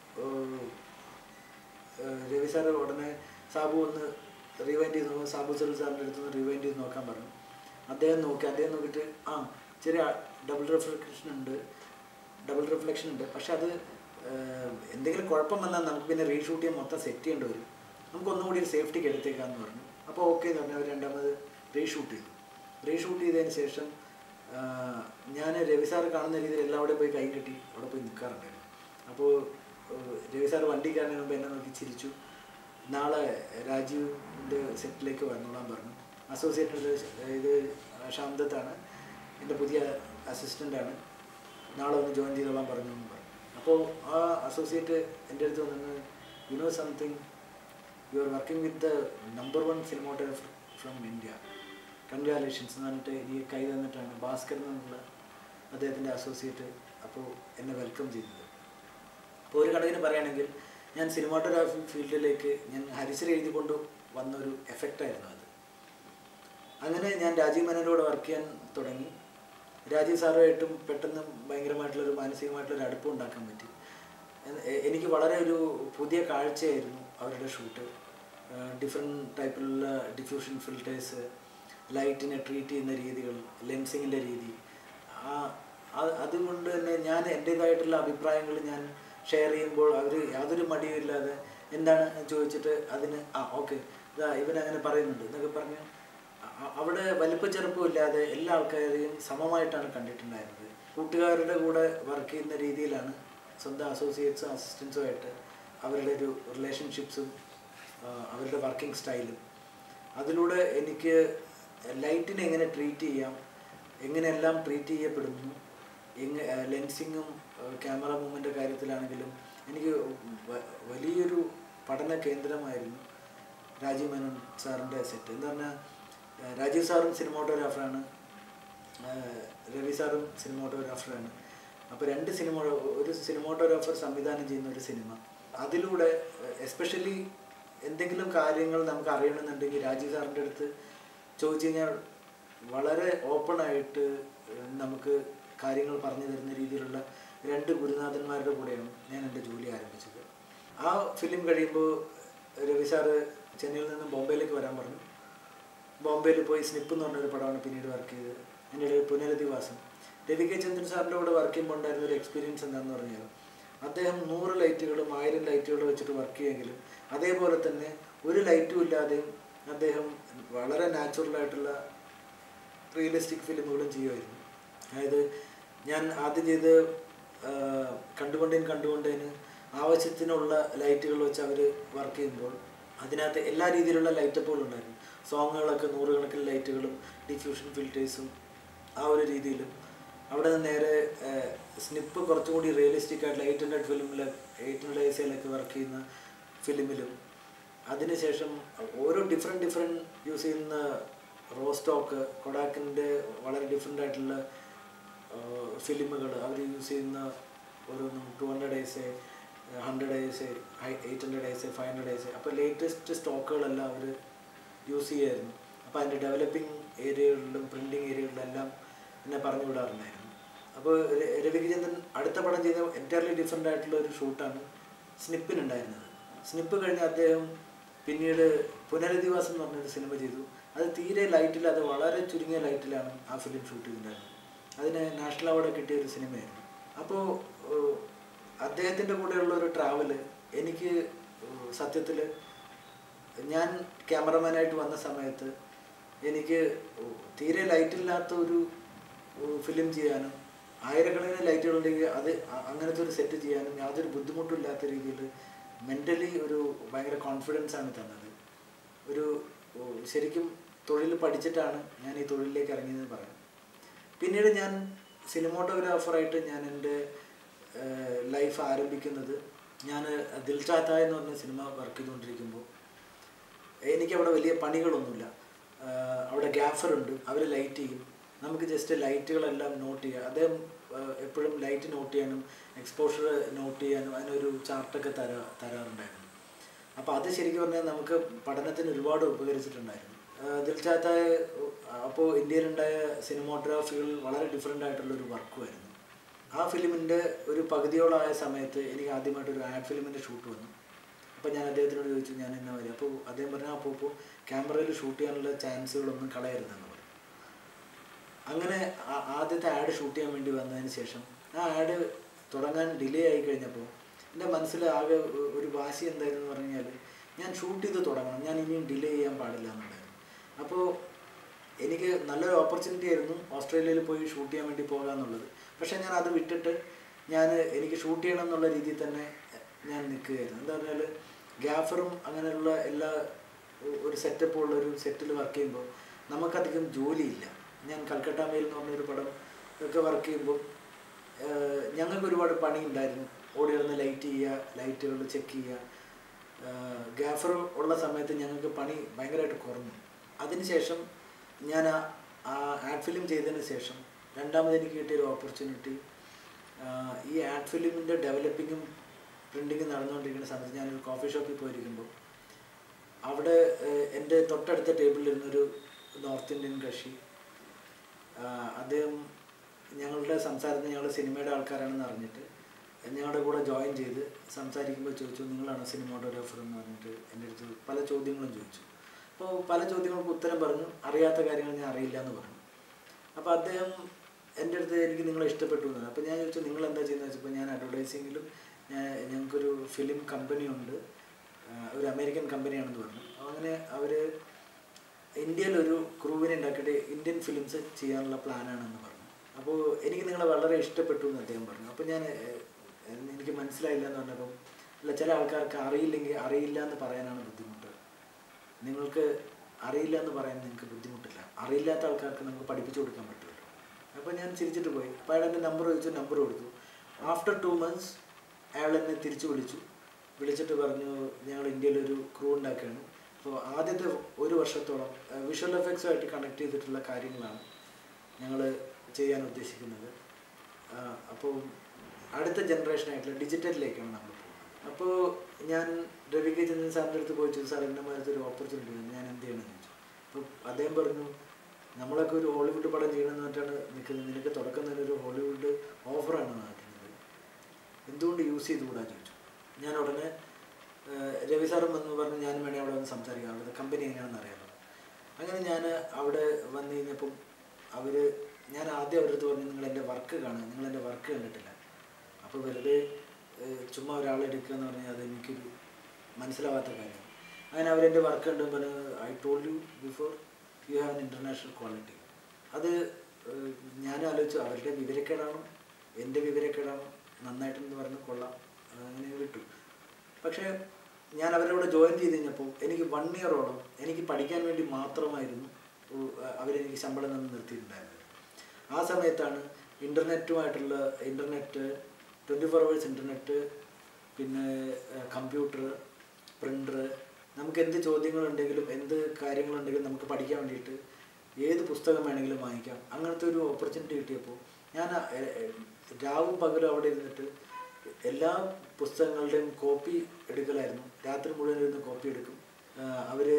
രവി സാർ ഉടനെ സാബു ഒന്ന് റിവൈൻഡ് ചെയ്ത് നോക്കും സാബു സെൽ സാറിൻ്റെ അടുത്ത് നിന്ന് റിവൈൻഡ് ചെയ്ത് നോക്കാൻ പറഞ്ഞു അദ്ദേഹം നോക്കി അദ്ദേഹം നോക്കിയിട്ട് ആ ചെറിയ ഡബിൾ റിഫ്ലക്ഷൻ ഉണ്ട് ഡബിൾ റിഫ്ലക്ഷൻ ഉണ്ട് പക്ഷെ അത് ഏഹ്, എന്തെങ്കിലും കുഴപ്പം വന്നാൽ നമുക്ക് പിന്നെ റീഷൂട്ട് ചെയ്യാൻ മൊത്തം സെറ്റ് ചെയ്യേണ്ടി വരും നമുക്ക് ഒന്നുകൂടി ഒരു സേഫ്റ്റിക്ക് എടുത്തേക്കാന്ന് പറഞ്ഞു അപ്പോൾ ഓക്കെ എന്ന് പറഞ്ഞു അവർ രണ്ടാമത് റീഷൂട്ട് ചെയ്തു റീഷൂട്ട് ചെയ്തതിന് ശേഷം ഞാൻ രവി സാറ് കാണുന്ന രീതിയിൽ എല്ലാവരുടെയും പോയി കൈ കെട്ടി അവിടെ പോയി നിൽക്കാറുണ്ടായിരുന്നു അപ്പോൾ ഏഹ്, രവി സാറ് വണ്ടി കയറുന്നതിന് മുമ്പ് എന്നെ നോക്കി ചിരിച്ചു നാളെ രാജീവിൻ്റെ സെറ്റിലേക്ക് വന്നോളാൻ പറഞ്ഞു അസോസിയേറ്റ് ഇത് ശാന്തത്താണ് എൻ്റെ പുതിയ അസിസ്റ്റൻ്റാണ് നാളെ ഒന്ന് ജോയിൻ ചെയ്തോളാൻ പറഞ്ഞു എന്ന് പറഞ്ഞു അപ്പോൾ ആ അസോസിയേറ്റ് എൻ്റെ അടുത്ത് വന്ന് you know something you are working with the number one cinematographer from India congratulations എന്ന് പറഞ്ഞിട്ട് എനിക്ക് കൈ തന്നിട്ടാണ് ഭാസ്കർ എന്നുള്ള അദ്ദേഹത്തിൻ്റെ അസോസിയേറ്റ് അപ്പോൾ എന്നെ വെൽക്കം ചെയ്തത് അപ്പോൾ ഒരു കണക്കിന് പറയുകയാണെങ്കിൽ ഞാൻ സിനിമാറ്റോഗ്രാഫി ഫീൽഡിലേക്ക് ഞാൻ ഹരിശ്രീ എഴുതി കൊണ്ട് വന്നൊരു എഫക്റ്റായിരുന്നു അത് അങ്ങനെ ഞാൻ രാജീവ് മേനോനോട് വർക്ക് ചെയ്യാൻ തുടങ്ങി രാജീവ് സാറുമായിട്ടും പെട്ടെന്ന് ഭയങ്കരമായിട്ടുള്ളൊരു മാനസികമായിട്ടുള്ളൊരു അടുപ്പം ഉണ്ടാക്കാൻ പറ്റി എ- എ- എനിക്ക് വളരെ ഒരു പുതിയ കാഴ്ചയായിരുന്നു അവരുടെ ഷൂട്ട് ഡിഫറെൻറ്റ് ടൈപ്പിലുള്ള ഡിഫ്യൂഷൻ ഫിൽറ്റേഴ്സ് ലൈറ്റിനെ ട്രീറ്റ് ചെയ്യുന്ന രീതികൾ ലെൻസിങ്ങിൻ്റെ രീതി ആ അത് അതുകൊണ്ട് തന്നെ ഞാൻ എൻ്റേതായിട്ടുള്ള അഭിപ്രായങ്ങൾ ഞാൻ ഷെയർ ചെയ്യുമ്പോൾ അവർ യാതൊരു മടിയും ഇല്ലാതെ എന്താണ് എന്ന് ചോദിച്ചിട്ട് അതിന് ആ ഓക്കെ ഇതാ ഇവൻ അങ്ങനെ പറയുന്നുണ്ട് എന്നൊക്കെ പറഞ്ഞ് അ- അവിടെ വലിപ്പ ചെറുപ്പം ഇല്ലാതെ എല്ലാ ആൾക്കാരെയും സമമായിട്ടാണ് കണ്ടിട്ടുണ്ടായിരുന്നത് കൂട്ടുകാരുടെ കൂടെ വർക്ക് ചെയ്യുന്ന രീതിയിലാണ് സ്വന്തം അസോസിയേറ്റ്സും അസിസ്റ്റൻസും ആയിട്ട് അവരുടെ ഒരു റിലേഷൻഷിപ്സും അവരുടെ വർക്കിംഗ് സ്റ്റൈലും അതിലൂടെ എനിക്ക് ലൈറ്റിനെ എങ്ങനെ ട്രീറ്റ് ചെയ്യാം എങ്ങനെയെല്ലാം ട്രീറ്റ് ചെയ്യപ്പെടുന്നു എങ്ങ ലെൻസിങ്ങും ക്യാമറ മൂവ്മെൻ്റെ കാര്യത്തിലാണെങ്കിലും എനിക്ക് വ- വലിയൊരു പഠന കേന്ദ്രമായിരുന്നു രാജീവ് മേനോൻ സാറിൻ്റെ സെറ്റ് എന്ന് പറഞ്ഞാൽ ഏഹ് രാജീവ് സാറും സിനിമാട്ടോഗ്രാഫറാണ് ഏഹ് രവി സാറും സിനിമാട്ടോഗ്രാഫറാണ് അപ്പോൾ രണ്ട് സിനിമ ഒരു സിനിമാട്ടോഗ്രാഫർ സംവിധാനം ചെയ്യുന്ന ഒരു സിനിമ അതിലൂടെ എസ്പെഷ്യലി എന്തെങ്കിലും കാര്യങ്ങൾ നമുക്ക് അറിയണമെന്നുണ്ടെങ്കിൽ രാജീവ് സാറിൻ്റെ അടുത്ത് ചോദിച്ചു കഴിഞ്ഞാൽ വളരെ ഓപ്പണായിട്ട് നമുക്ക് കാര്യങ്ങൾ പറഞ്ഞു തരുന്ന രീതിയിലുള്ള രണ്ട് ഗുരുനാഥന്മാരുടെ കൂടെയാണ് ഞാൻ എൻ്റെ ജോലി ആരംഭിച്ചത് ആ ഫിലിം കഴിയുമ്പോൾ രവി സാറ് ചെന്നൈയിൽ നിന്ന് ബോംബെയിലേക്ക് വരാൻ പറഞ്ഞു ബോംബെയിൽ പോയി സ്നിപ്പ് എന്ന് പറഞ്ഞൊരു പടമാണ് പിന്നീട് വർക്ക് ചെയ്തത് എൻ്റെ ഇടയിൽ പുനരധിവാസം രവി കെ ചന്ദ്രൻ സാറിൻ്റെ കൂടെ വർക്ക് ചെയ്യുമ്പോൾ ഉണ്ടായിരുന്ന ഒരു എക്സ്പീരിയൻസ് എന്താണെന്ന് പറഞ്ഞാൽ അദ്ദേഹം നൂറ് ലൈറ്റുകളും ആയിരം ലൈറ്റുകളും വെച്ചിട്ട് വർക്ക് ചെയ്യുമെങ്കിലും അതേപോലെ തന്നെ ഒരു ലൈറ്റും ഇല്ലാതെയും അദ്ദേഹം വളരെ നാച്ചുറലായിട്ടുള്ള റിയലിസ്റ്റിക് ഫിലിമുകളും ചെയ്യുമായിരുന്നു അതായത് ഞാൻ ആദ്യം ചെയ്ത് കണ്ടുകൊണ്ടേന് കണ്ടുകൊണ്ടേന് ആവശ്യത്തിനുള്ള ലൈറ്റുകൾ വെച്ച് അവർ വർക്ക് ചെയ്യുമ്പോൾ അതിനകത്ത് എല്ലാ രീതിയിലുള്ള ലൈറ്റപ്പുകളും ഉണ്ടായിരുന്നു സോങ്ങുകളൊക്കെ നൂറുകണക്കിന് ലൈറ്റുകളും ഡിഫ്യൂഷൻ ഫിൽറ്റേഴ്സും ആ ഒരു രീതിയിലും അവിടെ നിന്ന് നേരെ സ്നിപ്പ് കുറച്ചുകൂടി റിയലിസ്റ്റിക് ആയിട്ടുള്ള എയ്റ്റ് ഹൺഡ്രഡ് ഫിലിമിൽ എയ്റ്റ് ഹൺഡ്രഡ് ഏസിലൊക്കെ വർക്ക് ചെയ്യുന്ന ഫിലിമിലും അതിനുശേഷം ഓരോ ഡിഫറെൻറ്റ് ഡിഫറെൻറ്റ് യൂസ് ചെയ്യുന്ന റോസ്റ്റോക്ക് കൊഡാക്കിൻ്റെ വളരെ ഡിഫറെൻ്റ് ആയിട്ടുള്ള ഫിലിമുകൾ അവർ യൂസ് ചെയ്യുന്ന ഓരോന്നും two hundred days hundred days eight hundred days five hundred days അപ്പോൾ ലേറ്റസ്റ്റ് സ്റ്റോക്കുകളെല്ലാം അവർ യൂസ് ചെയ്യുമായിരുന്നു അപ്പോൾ അതിൻ്റെ ഡെവലപ്പിംഗ് ഏരിയകളിലും പ്രിൻറ്റിങ് ഏരിയകളിലും എല്ലാം എന്നെ പറഞ്ഞു വിടാറുണ്ടായിരുന്നു അപ്പോൾ ര- രവികിചന്ദ്രൻ അടുത്ത പടം ചെയ്ത എൻറ്റയർലി ഡിഫറെൻ്റ് ആയിട്ടുള്ള ഒരു ഷൂട്ടാണ് സ്നിപ്പിനുണ്ടായിരുന്നത് സ്നിപ്പ് കഴിഞ്ഞ് അദ്ദേഹം പിന്നീട് പുനരധിവാസം എന്ന് പറഞ്ഞൊരു സിനിമ ചെയ്തു അത് തീരെ ലൈറ്റില്ലാതെ വളരെ ചുരുങ്ങിയ ലൈറ്റിലാണ് ആ ഫിലിം ഷൂട്ട് ചെയ്തിട്ടുണ്ടായിരുന്നത് അതിന് നാഷണൽ അവാർഡ് കിട്ടിയ ഒരു സിനിമയായിരുന്നു അപ്പോൾ അദ്ദേഹത്തിൻ്റെ കൂടെയുള്ള ഒരു ട്രാവല് എനിക്ക് സത്യത്തിൽ ഞാൻ ക്യാമറമാനായിട്ട് വന്ന സമയത്ത് എനിക്ക് തീരെ ലൈറ്റില്ലാത്ത ഒരു ഫിലിം ചെയ്യാനും ആയിരക്കണക്കിന് ലൈറ്റുകളുണ്ടെങ്കിൽ അത് അ- അങ്ങനത്തെ ഒരു സെറ്റ് ചെയ്യാനും യാതൊരു ബുദ്ധിമുട്ടും ഇല്ലാത്ത രീതിയിൽ മെൻ്റലി ഒരു ഭയങ്കര കോൺഫിഡൻസ് ആണ് തന്നത് ഒരു ഓ, ശരിക്കും തൊഴിൽ പഠിച്ചിട്ടാണ് ഞാൻ ഈ തൊഴിലിലേക്ക് ഇറങ്ങിയതെന്ന് പറയാം പിന്നീട് ഞാൻ സിനിമോട്ടോഗ്രാഫറായിട്ട് ഞാൻ എൻ്റെ ലൈഫ് ആരംഭിക്കുന്നത് ഞാൻ ദിൽ ചാത്ത എന്ന് പറഞ്ഞ സിനിമ വർക്ക് ചെയ്തുകൊണ്ടിരിക്കുമ്പോൾ എനിക്കവിടെ വലിയ പണികളൊന്നുമില്ല ആഹ് അവിടെ ഗ്യാഫർ ഉണ്ട് അവർ ലൈറ്റ് ചെയ്യും നമുക്ക് ജസ്റ്റ് ലൈറ്റുകളെല്ലാം നോട്ട് ചെയ്യുക അദ്ദേഹം ആഹ് എപ്പോഴും ലൈറ്റ് നോട്ട് ചെയ്യാനും എക്സ്പോഷർ നോട്ട് ചെയ്യാനും അതിനൊരു ചാർട്ടൊക്കെ തരാ തരാറുണ്ടായിരുന്നു അപ്പോൾ അത് ശരിക്കും പറഞ്ഞാൽ നമുക്ക് പഠനത്തിന് ഒരുപാട് ഉപകരിച്ചിട്ടുണ്ടായിരുന്നു ആഹ് ദിൽ ചാത്ത അപ്പോൾ ഇന്ത്യയിലുണ്ടായ സിനിമോഗ്രാഫികൾ വളരെ ഡിഫറെൻ്റ് ആയിട്ടുള്ളൊരു വർക്കുമായിരുന്നു ആ ഫിലിമിൻ്റെ ഒരു പകുതിയോളായ സമയത്ത് എനിക്ക് ആദ്യമായിട്ട് ഒരു ആഡ് ഫിലിമിൻ്റെ ഷൂട്ട് വന്നു അപ്പോൾ ഞാൻ അദ്ദേഹത്തിനോട് ചോദിച്ചു ഞാൻ എന്നാ വരും അപ്പോൾ അദ്ദേഹം പറഞ്ഞു അപ്പോൾ ഇപ്പോൾ ക്യാമറയിൽ ഷൂട്ട് ചെയ്യാനുള്ള ചാൻസുകളൊന്നും കളയരുതെന്ന് പറഞ്ഞു അങ്ങനെ ആ- ആദ്യത്തെ ആഡ് ഷൂട്ട് ചെയ്യാൻ വേണ്ടി വന്നതിന് ശേഷം ആ ആഡ് തുടങ്ങാൻ ഡിലേ ആയി കഴിഞ്ഞപ്പോൾ എൻ്റെ മനസ്സിൽ ആകെ ഒ- ഒരു വാശി എന്തായിരുന്നു എന്ന് പറഞ്ഞു കഴിഞ്ഞാൽ ഞാൻ ഷൂട്ട് ചെയ്ത് തുടങ്ങണം ഞാൻ ഇനിയും ഡിലേ ചെയ്യാൻ പാടില്ല എന്നുണ്ടായിരുന്നു അപ്പോൾ എനിക്ക് നല്ലൊരു ഓപ്പർച്യൂണിറ്റി ആയിരുന്നു ഓസ്ട്രേലിയയിൽ പോയി ഷൂട്ട് ചെയ്യാൻ വേണ്ടി പോകുക എന്നുള്ളത് പക്ഷേ ഞാൻ അത് വിട്ടിട്ട് ഞാൻ എനിക്ക് ഷൂട്ട് ചെയ്യണം എന്നുള്ള രീതിയിൽ തന്നെ ഞാൻ നിൽക്കുകയായിരുന്നു എന്താ പറഞ്ഞാൽ ഗ്യാഫറും അങ്ങനെയുള്ള എല്ലാ ഒ- ഒരു സെറ്റപ്പ് ഉള്ള ഒരു സെറ്റിൽ വർക്ക് ചെയ്യുമ്പോൾ നമുക്കധികം ജോലിയില്ല ഞാൻ കൽക്കട്ട മെയിൽ എന്ന് പറഞ്ഞൊരു പടം ഒക്കെ വർക്ക് ചെയ്യുമ്പോൾ ഞങ്ങൾക്ക് ഒരുപാട് പണി ഉണ്ടായിരുന്നു ഓടി നടന്ന് ലൈറ്റ് ചെയ്യുക ലൈറ്റുകൾ ചെക്ക് ചെയ്യുക ഗ്യാഫർ ഉള്ള സമയത്ത് ഞങ്ങൾക്ക് പണി ഭയങ്കരമായിട്ട് കുറഞ്ഞു അതിനുശേഷം ഞാൻ ആ- ആ ആഡ് ഫിലിം ചെയ്തതിന് ശേഷം രണ്ടാമത് എനിക്ക് കിട്ടിയൊരു ഓപ്പർച്യൂണിറ്റി ഈ ആഡ് ഫിലിമിൻ്റെ ഡെവലപ്പിങ്ങും പ്രിൻറ്റിങ്ങും നടന്നുകൊണ്ടിരിക്കുന്ന സമയത്ത് ഞാനൊരു കോഫി ഷോപ്പിൽ പോയിരിക്കുമ്പോൾ അവിടെ ഏഹ്, എൻ്റെ തൊട്ടടുത്ത ടേബിളിലിരുന്നൊരു നോർത്ത് ഇന്ത്യൻ കക്ഷി ആഹ്, അദ്ദേഹം ഞങ്ങളുടെ സംസാരത്തിന് ഞങ്ങൾ സിനിമയുടെ ആൾക്കാരാണെന്ന് അറിഞ്ഞിട്ട് ഞങ്ങളുടെ കൂടെ ജോയിൻ ചെയ്ത് സംസാരിക്കുമ്പോൾ ചോദിച്ചു നിങ്ങളാണ് സിനിമാറ്റോഗ്രാഫർ എന്ന് പറഞ്ഞിട്ട് എൻ്റെ അടുത്ത് പല ചോദ്യങ്ങളും ചോദിച്ചു അപ്പോൾ പല ചോദ്യങ്ങൾക്ക് ഉത്തരം പറഞ്ഞു അറിയാത്ത കാര്യങ്ങൾ ഞാൻ അറിയില്ല എന്ന് പറഞ്ഞു അപ്പോൾ അദ്ദേഹം എൻ്റെ അടുത്ത് എനിക്ക് നിങ്ങളെ ഇഷ്ടപ്പെട്ടു എന്ന് അപ്പോൾ ഞാൻ ചോദിച്ചു നിങ്ങൾ എന്താ ചെയ്യുന്നത് വെച്ചപ്പോൾ ഞാൻ അഡ്വർടൈസിങ്ങിലും ഞാൻ ഞങ്ങൾക്കൊരു ഫിലിം കമ്പനി ഉണ്ട് ആഹ് ഒരു അമേരിക്കൻ കമ്പനിയാണെന്ന് പറഞ്ഞു അപ്പോൾ അങ്ങനെ അവർ ഇന്ത്യയിലൊരു ക്രൂവിനെ ഉണ്ടാക്കിയിട്ട് ഇന്ത്യൻ ഫിലിംസ് ചെയ്യാനുള്ള പ്ലാനാണെന്ന് പറഞ്ഞു അപ്പോൾ എനിക്ക് നിങ്ങളെ വളരെ ഇഷ്ടപ്പെട്ടു എന്ന് അദ്ദേഹം പറഞ്ഞു അപ്പോൾ ഞാൻ ഏഹ്, എനിക്ക് മനസ്സിലായില്ല എന്ന് പറഞ്ഞപ്പം അല്ല ചില ആൾക്കാർക്ക് അറിയില്ലെങ്കിൽ അറിയില്ല എന്ന് പറയാനാണ് ബുദ്ധിമുട്ട് നിങ്ങൾക്ക് അറിയില്ല എന്ന് പറയാൻ നിങ്ങൾക്ക് ബുദ്ധിമുട്ടില്ല അറിയില്ലാത്ത ആൾക്കാർക്ക് നമുക്ക് പഠിപ്പിച്ചു കൊടുക്കാൻ പറ്റുമല്ലോ അപ്പോൾ ഞാൻ ചിരിച്ചിട്ട് പോയി അപ്പോൾ അയാൾ എൻ്റെ നമ്പർ ചോദിച്ചു നമ്പർ കൊടുത്തു ആഫ്റ്റർ ടു മന്ത്സ് അയാൾ എന്നെ തിരിച്ചു വിളിച്ചു വിളിച്ചിട്ട് പറഞ്ഞു ഞങ്ങൾ ഇന്ത്യയിലൊരു ക്രൂ ഉണ്ടാക്കുകയാണ് അപ്പോൾ ആദ്യത്തെ ഒരു വർഷത്തോളം വിഷ്വൽ എഫക്ട്സുമായിട്ട് കണക്ട് ചെയ്തിട്ടുള്ള കാര്യങ്ങളാണ് ഞങ്ങൾ ചെയ്യാൻ ഉദ്ദേശിക്കുന്നത് അപ്പോൾ അടുത്ത ജനറേഷനായിട്ടുള്ള ഡിജിറ്റലിലേക്കാണ് നമ്മൾ പോകുന്നത് അപ്പോൾ ഞാൻ രവി കെ ചന്ദ്രൻ സാറിൻ്റെ അടുത്ത് പോയി ചോദിച്ചു സാർ എൻ്റെ മാരത്തെ ഒരു ഓപ്പർച്യൂണിറ്റി ഉണ്ട് ഞാൻ എന്ത് ചെയ്യണമെന്ന് ചോദിച്ചു അപ്പോൾ അദ്ദേഹം പറഞ്ഞു നമ്മളൊക്കെ ഒരു ഹോളിവുഡ് പടം ചെയ്യണമെന്ന് പറഞ്ഞിട്ടാണ് നിൽക്കുന്നത് നിനക്ക് തുടക്കം തന്നെ ഒരു ഹോളിവുഡ് ഓഫറാണ് നടത്തുന്നത് എന്തുകൊണ്ട് യൂസ് ചെയ്തുകൂടാ ചോദിച്ചു ഞാൻ ഉടനെ ഏഹ്, രവി സാറും വന്ന് പറഞ്ഞു ഞാൻ വേണേ അവിടെ വന്ന് സംസാരിക്കാം അവിടുത്തെ കമ്പനി എങ്ങനെയാണെന്ന് അറിയാമല്ലോ അങ്ങനെ ഞാൻ അവിടെ വന്നു കഴിഞ്ഞപ്പം അവർ ഞാൻ ആദ്യം അവരുടെ അടുത്ത് പറഞ്ഞു നിങ്ങൾ എൻ്റെ വർക്ക് കാണുക നിങ്ങൾ എൻ്റെ വർക്ക് കണ്ടിട്ടില്ല അപ്പോൾ വെറുതെ ഏഹ്, ചുമ്മാ ഒരാളെ എടുക്കുക എന്ന് പറഞ്ഞാൽ അത് എനിക്കൊരു മനസ്സിലാവാത്ത കാര്യമാണ് അങ്ങനെ അവരെൻ്റെ വർക്ക് കണ്ടു പറഞ്ഞു I told you before you have an international quality അത് ഏഹ്, ഞാൻ ആലോചിച്ചു അവരുടെ വിവരക്കേടാണോ എൻ്റെ വിവരക്കേടാണോ നന്നായിട്ടെന്ന് പറഞ്ഞ് കൊള്ളാം അങ്ങനെ വിട്ടു പക്ഷേ ഞാൻ അവരുടെ കൂടെ ജോയിൻ ചെയ്ത് കഴിഞ്ഞപ്പോൾ എനിക്ക് വൺ ഇയറോളം എനിക്ക് പഠിക്കാൻ വേണ്ടി മാത്രമായിരുന്നു ഉ- അവരെനിക്ക് ശമ്പളം നിന്ന് നിർത്തിയിട്ടുണ്ടായിരുന്നത് ആ സമയത്താണ് ഇൻ്റർനെറ്റുമായിട്ടുള്ള internet twenty four hours internet പിന്നെ കമ്പ്യൂട്ടർ പ്രിൻ്റർ നമുക്ക് എന്ത് ചോദ്യങ്ങളുണ്ടെങ്കിലും എന്ത് കാര്യങ്ങളുണ്ടെങ്കിലും നമുക്ക് പഠിക്കാൻ വേണ്ടിയിട്ട് ഏത് പുസ്തകം വേണമെങ്കിലും വാങ്ങിക്കാം അങ്ങനത്തെ ഒരു ഓപ്പർച്യൂണിറ്റി കിട്ടിയപ്പോൾ ഞാൻ ആ, എ, എ, രാവും പകലും അവിടെ ഇരുന്നിട്ട് എല്ലാ പുസ്തകങ്ങളുടെയും കോപ്പി എടുക്കലായിരുന്നു രാത്രി മുഴുവൻ ഇരുന്ന് കോപ്പി എടുക്കും അവർ ഏത്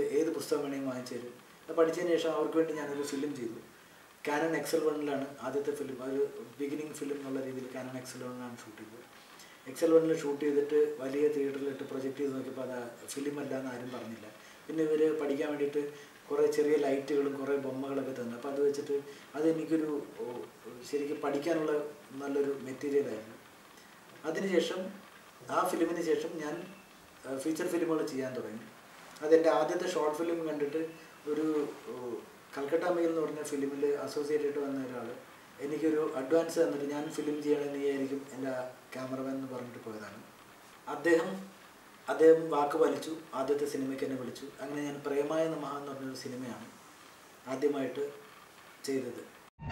പുസ്തകം വേണമെങ്കിൽ വാങ്ങിച്ചു തരും അത് പഠിച്ചതിന് ശേഷം അവർക്ക് വേണ്ടി ഞാനൊരു ഫിലിം ചെയ്തു കാനൺ എക്സൽ വണ്ണിലാണ് ആദ്യത്തെ ഫിലിം ഒരു ബിഗിനിങ് ഫിലിം എന്നുള്ള രീതിയിൽ കാനൺ എക്സൽ വണ്ണിലാണ് ഷൂട്ട് ചെയ്തത് എക്സൽ വണ്ണിൽ ഷൂട്ട് ചെയ്തിട്ട് വലിയ തിയേറ്ററിലിട്ട് പ്രൊജക്റ്റ് ചെയ്ത് നോക്കിയപ്പോൾ അത് ഫിലിം അല്ല എന്ന് ആരും പറഞ്ഞില്ല പിന്നെ ഇവർ പഠിക്കാൻ വേണ്ടിയിട്ട് കുറേ ചെറിയ ലൈറ്റുകളും കുറേ ബൊമ്മകളൊക്കെ തന്നു അപ്പോൾ അത് വെച്ചിട്ട് അതെനിക്കൊരു ഓ, ശരിക്കും പഠിക്കാനുള്ള നല്ലൊരു മെറ്റീരിയലായിരുന്നു അതിനുശേഷം ആ ഫിലിമിന് ശേഷം ഞാൻ ഫീച്ചർ ഫിലിമുകൾ ചെയ്യാൻ തുടങ്ങി അതെൻ്റെ ആദ്യത്തെ ഷോർട്ട് ഫിലിം കണ്ടിട്ട് ഒരു ഓ, കൽക്കട്ട മെയിൽ എന്ന് പറഞ്ഞ ഫിലിമിൽ അസോസിയേറ്റ് ആയിട്ട് വന്ന ഒരാൾ എനിക്കൊരു അഡ്വാൻസ് തന്നിട്ട് ഞാൻ ഫിലിം ചെയ്യണമെന്ന് വിചാരിക്കും എൻ്റെ ക്യാമറമാൻ എന്ന് പറഞ്ഞിട്ട് പോയതാണ് അദ്ദേഹം അദ്ദേഹം വാക്ക് പാലിച്ചു ആദ്യത്തെ സിനിമയ്ക്ക് എന്നെ വിളിച്ചു അങ്ങനെ ഞാൻ പ്രേമായ നമഹ എന്ന് പറഞ്ഞൊരു സിനിമയാണ് ആദ്യമായിട്ട് ചെയ്തത്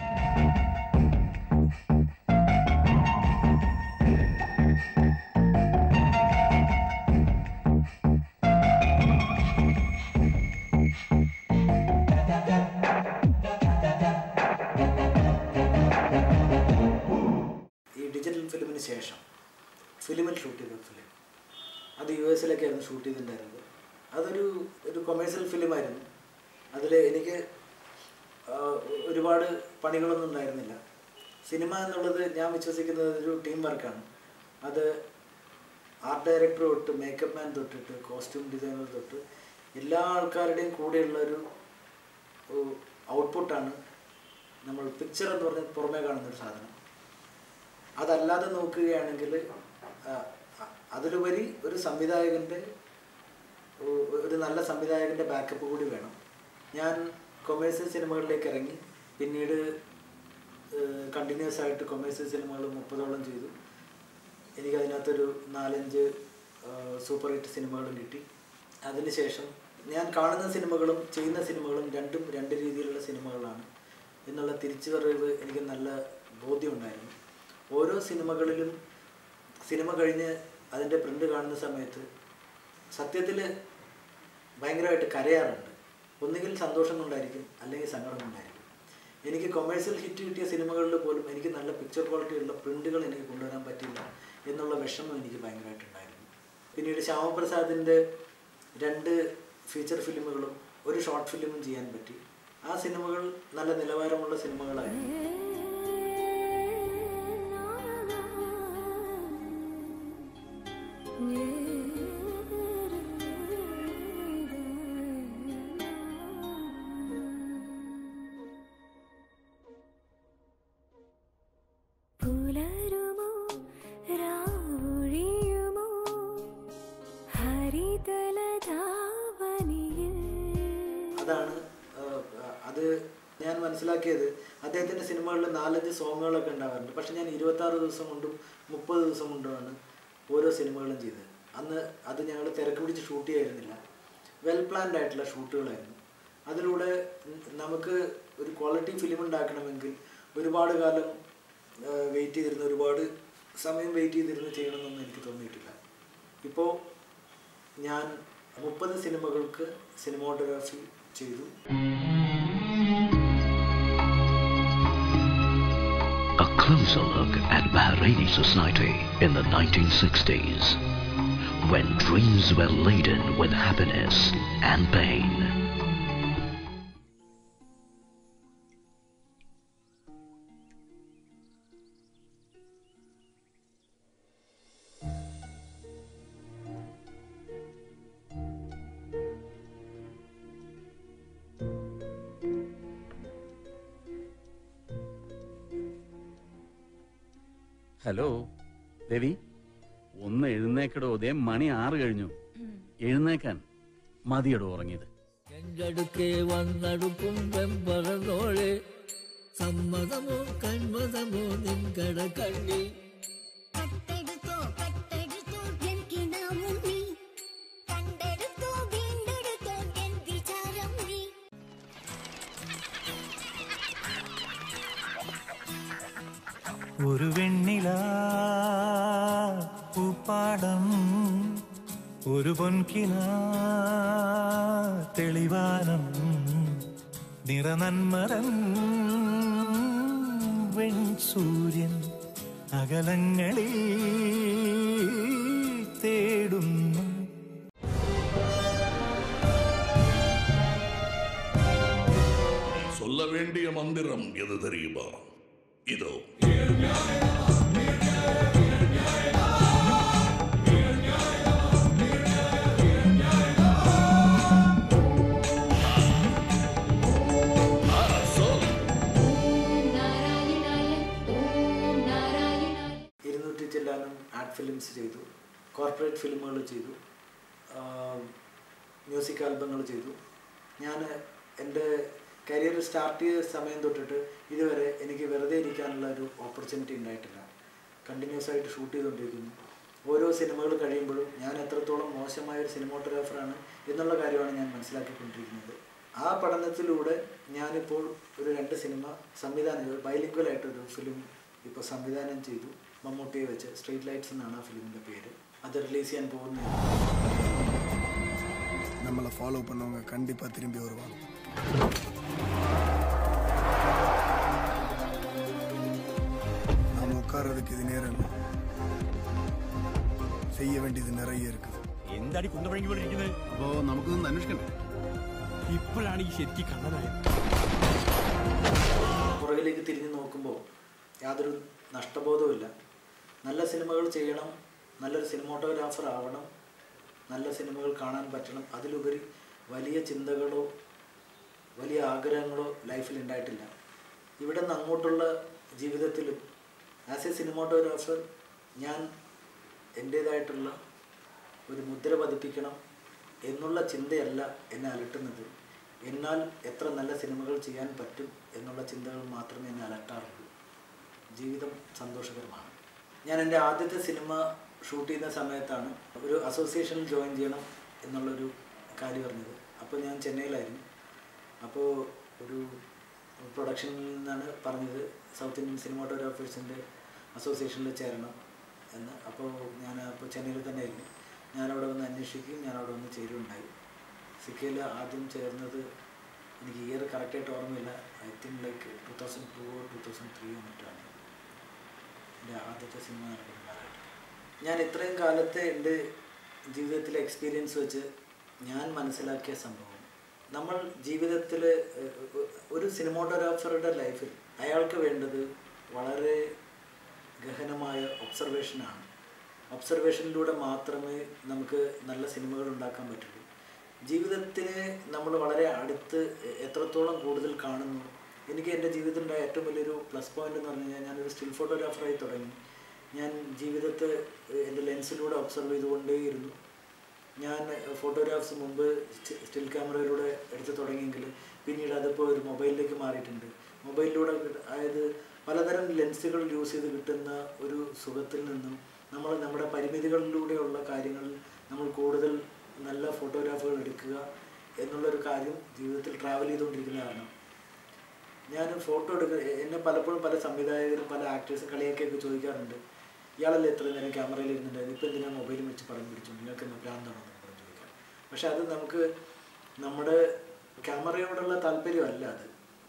ഈ ഡിജിറ്റൽ ഫിലിമിന് ശേഷം ഫിലിമിൽ ഷൂട്ട് ചെയ്ത ഫിലിം അത് യു എസിലൊക്കെയായിരുന്നു ഷൂട്ട് ചെയ്തിട്ടുണ്ടായിരുന്നത് അതൊരു ഒരു കൊമേഴ്സ്യൽ ഫിലിമായിരുന്നു അതിൽ എനിക്ക് ആ, ഒരുപാട് പണികളൊന്നും ഉണ്ടായിരുന്നില്ല സിനിമ എന്നുള്ളത് ഞാൻ വിശ്വസിക്കുന്നത് ഒരു ടീം വർക്കാണ് അത് ആർട്ട് ഡയറക്ടർ തൊട്ട് മേക്കപ്പ് മാൻ തൊട്ടിട്ട് കോസ്റ്റ്യൂം ഡിസൈനർ തൊട്ട് എല്ലാ ആൾക്കാരുടെയും കൂടെയുള്ള ഒരു ഔട്ട്പുട്ടാണ് നമ്മൾ പിക്ചർ എന്ന് പറഞ്ഞ പുറമേ കാണുന്ന ഒരു സാധനം അതല്ലാതെ നോക്കുകയാണെങ്കിൽ ആ, അ- അതിലുപരി ഒരു സംവിധായകൻ്റെ ഒ- ഒരു നല്ല സംവിധായകൻ്റെ ബാക്കപ്പ് കൂടി വേണം ഞാൻ കൊമേഴ്സ്യൽ സിനിമകളിലേക്ക് ഇറങ്ങി പിന്നീട് കണ്ടിന്യൂസ് ആയിട്ട് കൊമേഴ്സ്യൽ സിനിമകൾ മുപ്പതോളം ചെയ്തു എനിക്കതിനകത്തൊരു നാലഞ്ച് സൂപ്പർ ഹിറ്റ് സിനിമകളും കിട്ടി അതിനുശേഷം ഞാൻ കാണുന്ന സിനിമകളും ചെയ്യുന്ന സിനിമകളും രണ്ടും രണ്ട് രീതിയിലുള്ള സിനിമകളാണ് എന്നുള്ള തിരിച്ചുവരവ് എനിക്ക് നല്ല ബോധ്യമുണ്ടായിരുന്നു ഓരോ സിനിമകളിലും സിനിമ കഴിഞ്ഞ് അതിൻ്റെ പ്രിൻ്റ് കാണുന്ന സമയത്ത് സത്യത്തിൽ ഭയങ്കരമായിട്ട് കരയാറുണ്ട് ഒന്നുകിൽ സന്തോഷം കൊണ്ടായിരിക്കും അല്ലെങ്കിൽ സങ്കടം കൊണ്ടായിരിക്കും എനിക്ക് കൊമേഴ്സ്യൽ ഹിറ്റ് കിട്ടിയ സിനിമകളിൽ പോലും എനിക്ക് നല്ല പിക്ചർ ക്വാളിറ്റിയുള്ള പ്രിൻ്റുകൾ എനിക്ക് കൊണ്ടുവരാൻ പറ്റില്ല എന്നുള്ള വിഷമം എനിക്ക് ഭയങ്കരമായിട്ടുണ്ടായിരുന്നു പിന്നീട് ശ്യാമപ്രസാദിൻ്റെ രണ്ട് ഫീച്ചർ ഫിലിമുകളും ഒരു ഷോർട്ട് ഫിലിമും ചെയ്യാൻ പറ്റി ആ സിനിമകൾ നല്ല നിലവാരമുള്ള സിനിമകളായിരുന്നു
പുലരുമോ രാവൊഴിയുമോ ഹരിതലധാവനിയിൽ
അതാണ് ആ, അത് ഞാൻ മനസ്സിലാക്കിയത് അദ്ദേഹത്തിൻ്റെ സിനിമകളിൽ നാലഞ്ച് സോങ്ങുകളൊക്കെ ഉണ്ടാവാറുണ്ട് പക്ഷെ ഞാൻ ഇരുപത്താറ് ദിവസം കൊണ്ടും മുപ്പത് ദിവസം കൊണ്ടുമാണ് ഓരോ സിനിമകളും ചെയ്തത് അന്ന് അത് ഞങ്ങൾ തിരക്ക് പിടിച്ച് ഷൂട്ട് ചെയ്യായിരുന്നില്ല വെൽ പ്ലാൻഡ് ആയിട്ടുള്ള ഷൂട്ടുകളായിരുന്നു അതിലൂടെ നമുക്ക് ഒരു ക്വാളിറ്റി ഫിലിം ഉണ്ടാക്കണമെങ്കിൽ ഒരുപാട് കാലം വെയിറ്റ് ചെയ്തിരുന്ന ഒരുപാട് സമയം വെയിറ്റ് ചെയ്തിരുന്ന് ചെയ്യണമെന്നൊന്നും എനിക്ക് തോന്നിയിട്ടില്ല ഇപ്പോൾ ഞാൻ മുപ്പത് സിനിമകൾക്ക് സിനിമോട്ടോഗ്രാഫി ചെയ്തു
A closer look at Bahraini society in the 1960s, when dreams were laden with happiness and pain.
Hello Ravi ഒന്ന് എഴുന്നേക്കടോ ദേ മണി ആറ് കഴിഞ്ഞു എഴുന്നേക്കാൻ മതിയടോ ഉറങ്ങിയത്
എങ്കടുക്കെ വന്നടുക്കും വെമ്പറന്നോളെ സമ്മതമോ കന്മതമോ നിൻകട കണ്ണി
കട്ടെടുത്തോ കട്ടെടുത്തോ എനിക്കിനാവും നീ കണ്ടെടുത്തോ വീണ്ടെടുത്തോ എൻ വിചാരം നീ
ഒരു വെണ്ണില പൂപ്പാടം ഒരു പൊൻകില തെളിവാനം നിറനന്മരൻ വെൺസൂര്യൻ അകലങ്ങളിൽ തേടുന്നു
வேண்டிய மந்திரம் எது தெரியுமா இதோ ஆ, சொல்
ഇരുന്നൂറ്റി ചെല്ലാനും ആഡ് ഫിലിംസ് ചെയ്തു കോർപ്പറേറ്റ് ഫിലിമുകൾ ചെയ്തു മ്യൂസിക് ആൽബങ്ങൾ ചെയ്തു ഞാൻ എൻ്റെ കരിയർ സ്റ്റാർട്ട് ചെയ്ത സമയം തൊട്ടിട്ട് ഇതുവരെ എനിക്ക് വെറുതെ ഇരിക്കാനുള്ള ഒരു ഓപ്പർച്യൂണിറ്റി ഉണ്ടായിട്ടില്ല കണ്ടിന്യൂസ് ആയിട്ട് ഷൂട്ട് ചെയ്തുകൊണ്ടിരിക്കുന്നു ഓരോ സിനിമകൾ കഴിയുമ്പോഴും ഞാൻ എത്രത്തോളം മോശമായ ഒരു സിനിമോട്ടോഗ്രാഫറാണ് എന്നുള്ള കാര്യമാണ് ഞാൻ മനസ്സിലാക്കിക്കൊണ്ടിരിക്കുന്നത് ആ പഠനത്തിലൂടെ ഞാനിപ്പോൾ ഒരു രണ്ട് സിനിമ സംവിധാനം ചെയ്തു ബൈലിംഗ്വലായിട്ടൊരു ഫിലിം ഇപ്പോൾ സംവിധാനം ചെയ്തു മമ്മൂട്ടിയെ വെച്ച് സ്ട്രീറ്റ് ലൈറ്റ്സ് എന്നാണ് ആ ഫിലിമിൻ്റെ പേര് അത് റിലീസ് ചെയ്യാൻ പോകുന്നതാണ്
நம்மளை ஃபாலோ பண்ணவங்க கண்டிப்பா திரும்பி வருவாங்க நாம உட்கார்றதுக்கு இது நேரம் இல்லை செய்ய வேண்டியது நிறைய இருக்குது
എന്താടി കുന്തമഴങ്ങിക്കൊണ്ടിരിക്കുന്നത്
അപ്പോ നമുക്കൊന്ന് അന്വേഷിക്കണ്ടേ
ഇപ്പോഴാണ് ഈ ശരിക്കും കള്ളനായത്
പുറകിലേക്ക് തിരിഞ്ഞു നോക്കുമ്പോൾ യാതൊരു നഷ്ടബോധവുമില്ല നല്ല സിനിമകൾ ചെയ്യണം നല്ലൊരു സിനിമോട്ടോഗ്രാഫർ ആവണം നല്ല സിനിമകൾ കാണാൻ പറ്റണം അതിലുപരി വലിയ ചിന്തകളോ വലിയ ആഗ്രഹങ്ങളോ ലൈഫിൽ ഉണ്ടായിട്ടില്ല ഇവിടെ നിന്ന് അങ്ങോട്ടുള്ള ജീവിതത്തിലും ആസ് എ സിനിമോട്ടോഗ്രാഫർ ഞാൻ എൻ്റേതായിട്ടുള്ള ഒരു മുദ്ര പതിപ്പിക്കണം എന്നുള്ള ചിന്തയല്ല എന്നെ അലട്ടുന്നത് എന്നാൽ എത്ര നല്ല സിനിമകൾ ചെയ്യാൻ പറ്റും എന്നുള്ള ചിന്തകൾ മാത്രമേ എന്നെ അലട്ടാറുള്ളൂ ജീവിതം സന്തോഷകരമാണ് ഞാൻ എൻ്റെ ആദ്യത്തെ സിനിമ ഷൂട്ട് ചെയ്യുന്ന സമയത്താണ് ഒരു അസോസിയേഷനിൽ ജോയിൻ ചെയ്യണം എന്നുള്ളൊരു കാര്യം പറഞ്ഞത് അപ്പോൾ ഞാൻ ചെന്നൈയിലായിരുന്നു അപ്പോൾ ഒരു പ്രൊഡക്ഷനിൽ നിന്നാണ് പറഞ്ഞത് സൗത്ത് ഇന്ത്യൻ സിനിമാറ്റോഗ്രാഫേഴ്സിൻ്റെ അസോസിയേഷനിൽ ചേരണം എന്ന് അപ്പോൾ ഞാൻ അപ്പോൾ ചെന്നൈയിൽ തന്നെ ആയിരുന്നു ഞാനവിടെ വന്ന് അന്വേഷിക്കുകയും ഞാനവിടെ വന്ന് ചേരുകയുണ്ടായി സിക്കയിൽ ആദ്യം ചേർന്നത് എനിക്ക് ഇയർ കറക്റ്റായിട്ട് ഓർമ്മയില്ല I think like two thousand two two thousand three മറ്റാണ് എൻ്റെ ആദ്യത്തെ സിനിമ നടക്കുന്ന കാലഘട്ടം ഞാൻ ഇത്രയും കാലത്തെ എൻ്റെ ജീവിതത്തിലെ എക്സ്പീരിയൻസ് വെച്ച് ഞാൻ മനസ്സിലാക്കിയ സംഭവം നമ്മൾ ജീവിതത്തിൽ ഒരു സിനിമോട്ടോഗ്രാഫറുടെ ലൈഫിൽ അയാൾക്ക് വേണ്ടത് വളരെ ഗഹനമായ ഒബ്സർവേഷനാണ് ഒബ്സർവേഷനിലൂടെ മാത്രമേ നമുക്ക് നല്ല സിനിമകൾ ഉണ്ടാക്കാൻ പറ്റുള്ളൂ ജീവിതത്തിനെ നമ്മൾ വളരെ അടുത്ത് എ- എത്രത്തോളം കൂടുതൽ കാണുന്നു എനിക്ക് എൻ്റെ ജീവിതത്തിൻ്റെ ഏറ്റവും വലിയൊരു പ്ലസ് പോയിന്റ് എന്ന് പറഞ്ഞു കഴിഞ്ഞാൽ ഞാനൊരു സ്റ്റിൽ ഫോട്ടോഗ്രാഫറായി തുടങ്ങി ഞാൻ ജീവിതത്തെ എ- എൻ്റെ ലെൻസിലൂടെ ഒബ്സർവ് ചെയ്തുകൊണ്ടേയിരുന്നു ഞാൻ ഫോട്ടോഗ്രാഫ്സ് മുമ്പ് സ്റ്റിൽ ക്യാമറയിലൂടെ എടുത്ത് തുടങ്ങിയെങ്കിൽ പിന്നീട് അതിപ്പോൾ ഒരു മൊബൈലിലേക്ക് മാറിയിട്ടുണ്ട് മൊബൈലിലൂടെ കിട്ട- അതായത് പലതരം ലെൻസുകൾ യൂസ് ചെയ്ത് കിട്ടുന്ന ഒരു സുഖത്തിൽ നിന്നും നമ്മൾ നമ്മുടെ പരിമിതികളിലൂടെയുള്ള കാര്യങ്ങൾ നമ്മൾ കൂടുതൽ നല്ല ഫോട്ടോഗ്രാഫുകൾ എടുക്കുക എന്നുള്ളൊരു കാര്യം ജീവിതത്തിൽ ട്രാവൽ ചെയ്തുകൊണ്ടിരിക്കുന്ന കാരണം ഞാൻ ഫോട്ടോ എടുക്കുക എന്നെ പലപ്പോഴും പല സംവിധായകരും പല ആക്ടേഴ്സും കളിയൊക്കെയൊക്കെ ചോദിക്കാറുണ്ട് ഇയാളല്ലേ എത്ര നേരം ക്യാമറയിൽ ഇരുന്നുണ്ടായിരുന്നു ഇപ്പം എന്തിനാ മൊബൈലും വെച്ച് പടം പിടിച്ചു നിങ്ങൾക്ക് എന്താ ഭ്രാന്താണോ എന്നൊക്കെ പറഞ്ഞ് ചോദിക്കാം പക്ഷെ അത് നമുക്ക് നമ്മുടെ ക്യാമറയോടുള്ള താല്പര്യമല്ല അത്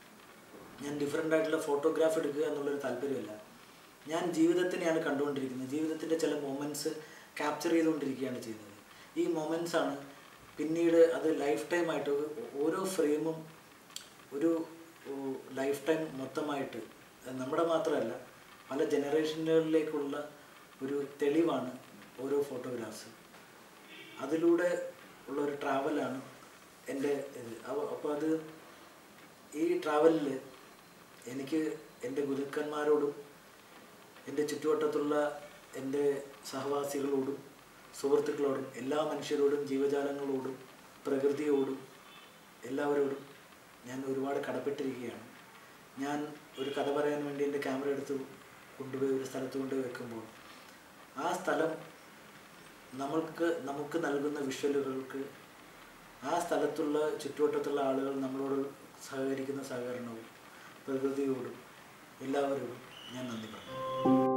ഞാൻ ഡിഫറെൻ്റ് ആയിട്ടുള്ള ഫോട്ടോഗ്രാഫ് എടുക്കുക എന്നുള്ളൊരു താല്പര്യമല്ല ഞാൻ ജീവിതത്തിനെയാണ് കണ്ടുകൊണ്ടിരിക്കുന്നത് ജീവിതത്തിൻ്റെ ചില മൊമെൻറ്റ്സ് ക്യാപ്ചർ ചെയ്തുകൊണ്ടിരിക്കുകയാണ് ചെയ്യുന്നത് ഈ മൊമെൻറ്റ്സ് ആണ് പിന്നീട് അത് ലൈഫ് ടൈം ആയിട്ട് ഓരോ ഫ്രെയിമും ഒരു ലൈഫ് ടൈം മൊത്തമായിട്ട് അത് നമ്മുടെ മാത്രമല്ല പല ജനറേഷനുകളിലേക്കുള്ള ഒരു തെളിവാണ് ഓരോ ഫോട്ടോഗ്രാഫ്സ് അതിലൂടെ ഉള്ള ഒരു ട്രാവലാണ് എൻ്റെ ഇത് അപ്പോൾ അത് ഈ ട്രാവലിൽ എനിക്ക് എൻ്റെ ഗുരുക്കന്മാരോടും എൻ്റെ ചുറ്റുവട്ടത്തുള്ള എൻ്റെ സഹവാസികളോടും സുഹൃത്തുക്കളോടും എല്ലാ മനുഷ്യരോടും ജീവജാലങ്ങളോടും പ്രകൃതിയോടും എല്ലാവരോടും ഞാൻ ഒരുപാട് കടപ്പെട്ടിരിക്കുകയാണ് ഞാൻ ഒരു കഥ പറയാൻ വേണ്ടി എൻ്റെ ക്യാമറ എടുത്ത് കൊണ്ടുപോയി ഒരു സ്ഥലത്ത് കൊണ്ടുപോയി വെക്കുമ്പോൾ ആ സ്ഥലം നമ്മൾക്ക് നമുക്ക് നൽകുന്ന വിഷ്വലുകൾക്ക് ആ സ്ഥലത്തുള്ള ചുറ്റുവട്ടത്തുള്ള ആളുകൾ നമ്മളോട് സഹകരിക്കുന്ന സഹകരണവും പ്രകൃതിയോടും എല്ലാവരോടും ഞാൻ നന്ദി പറഞ്ഞു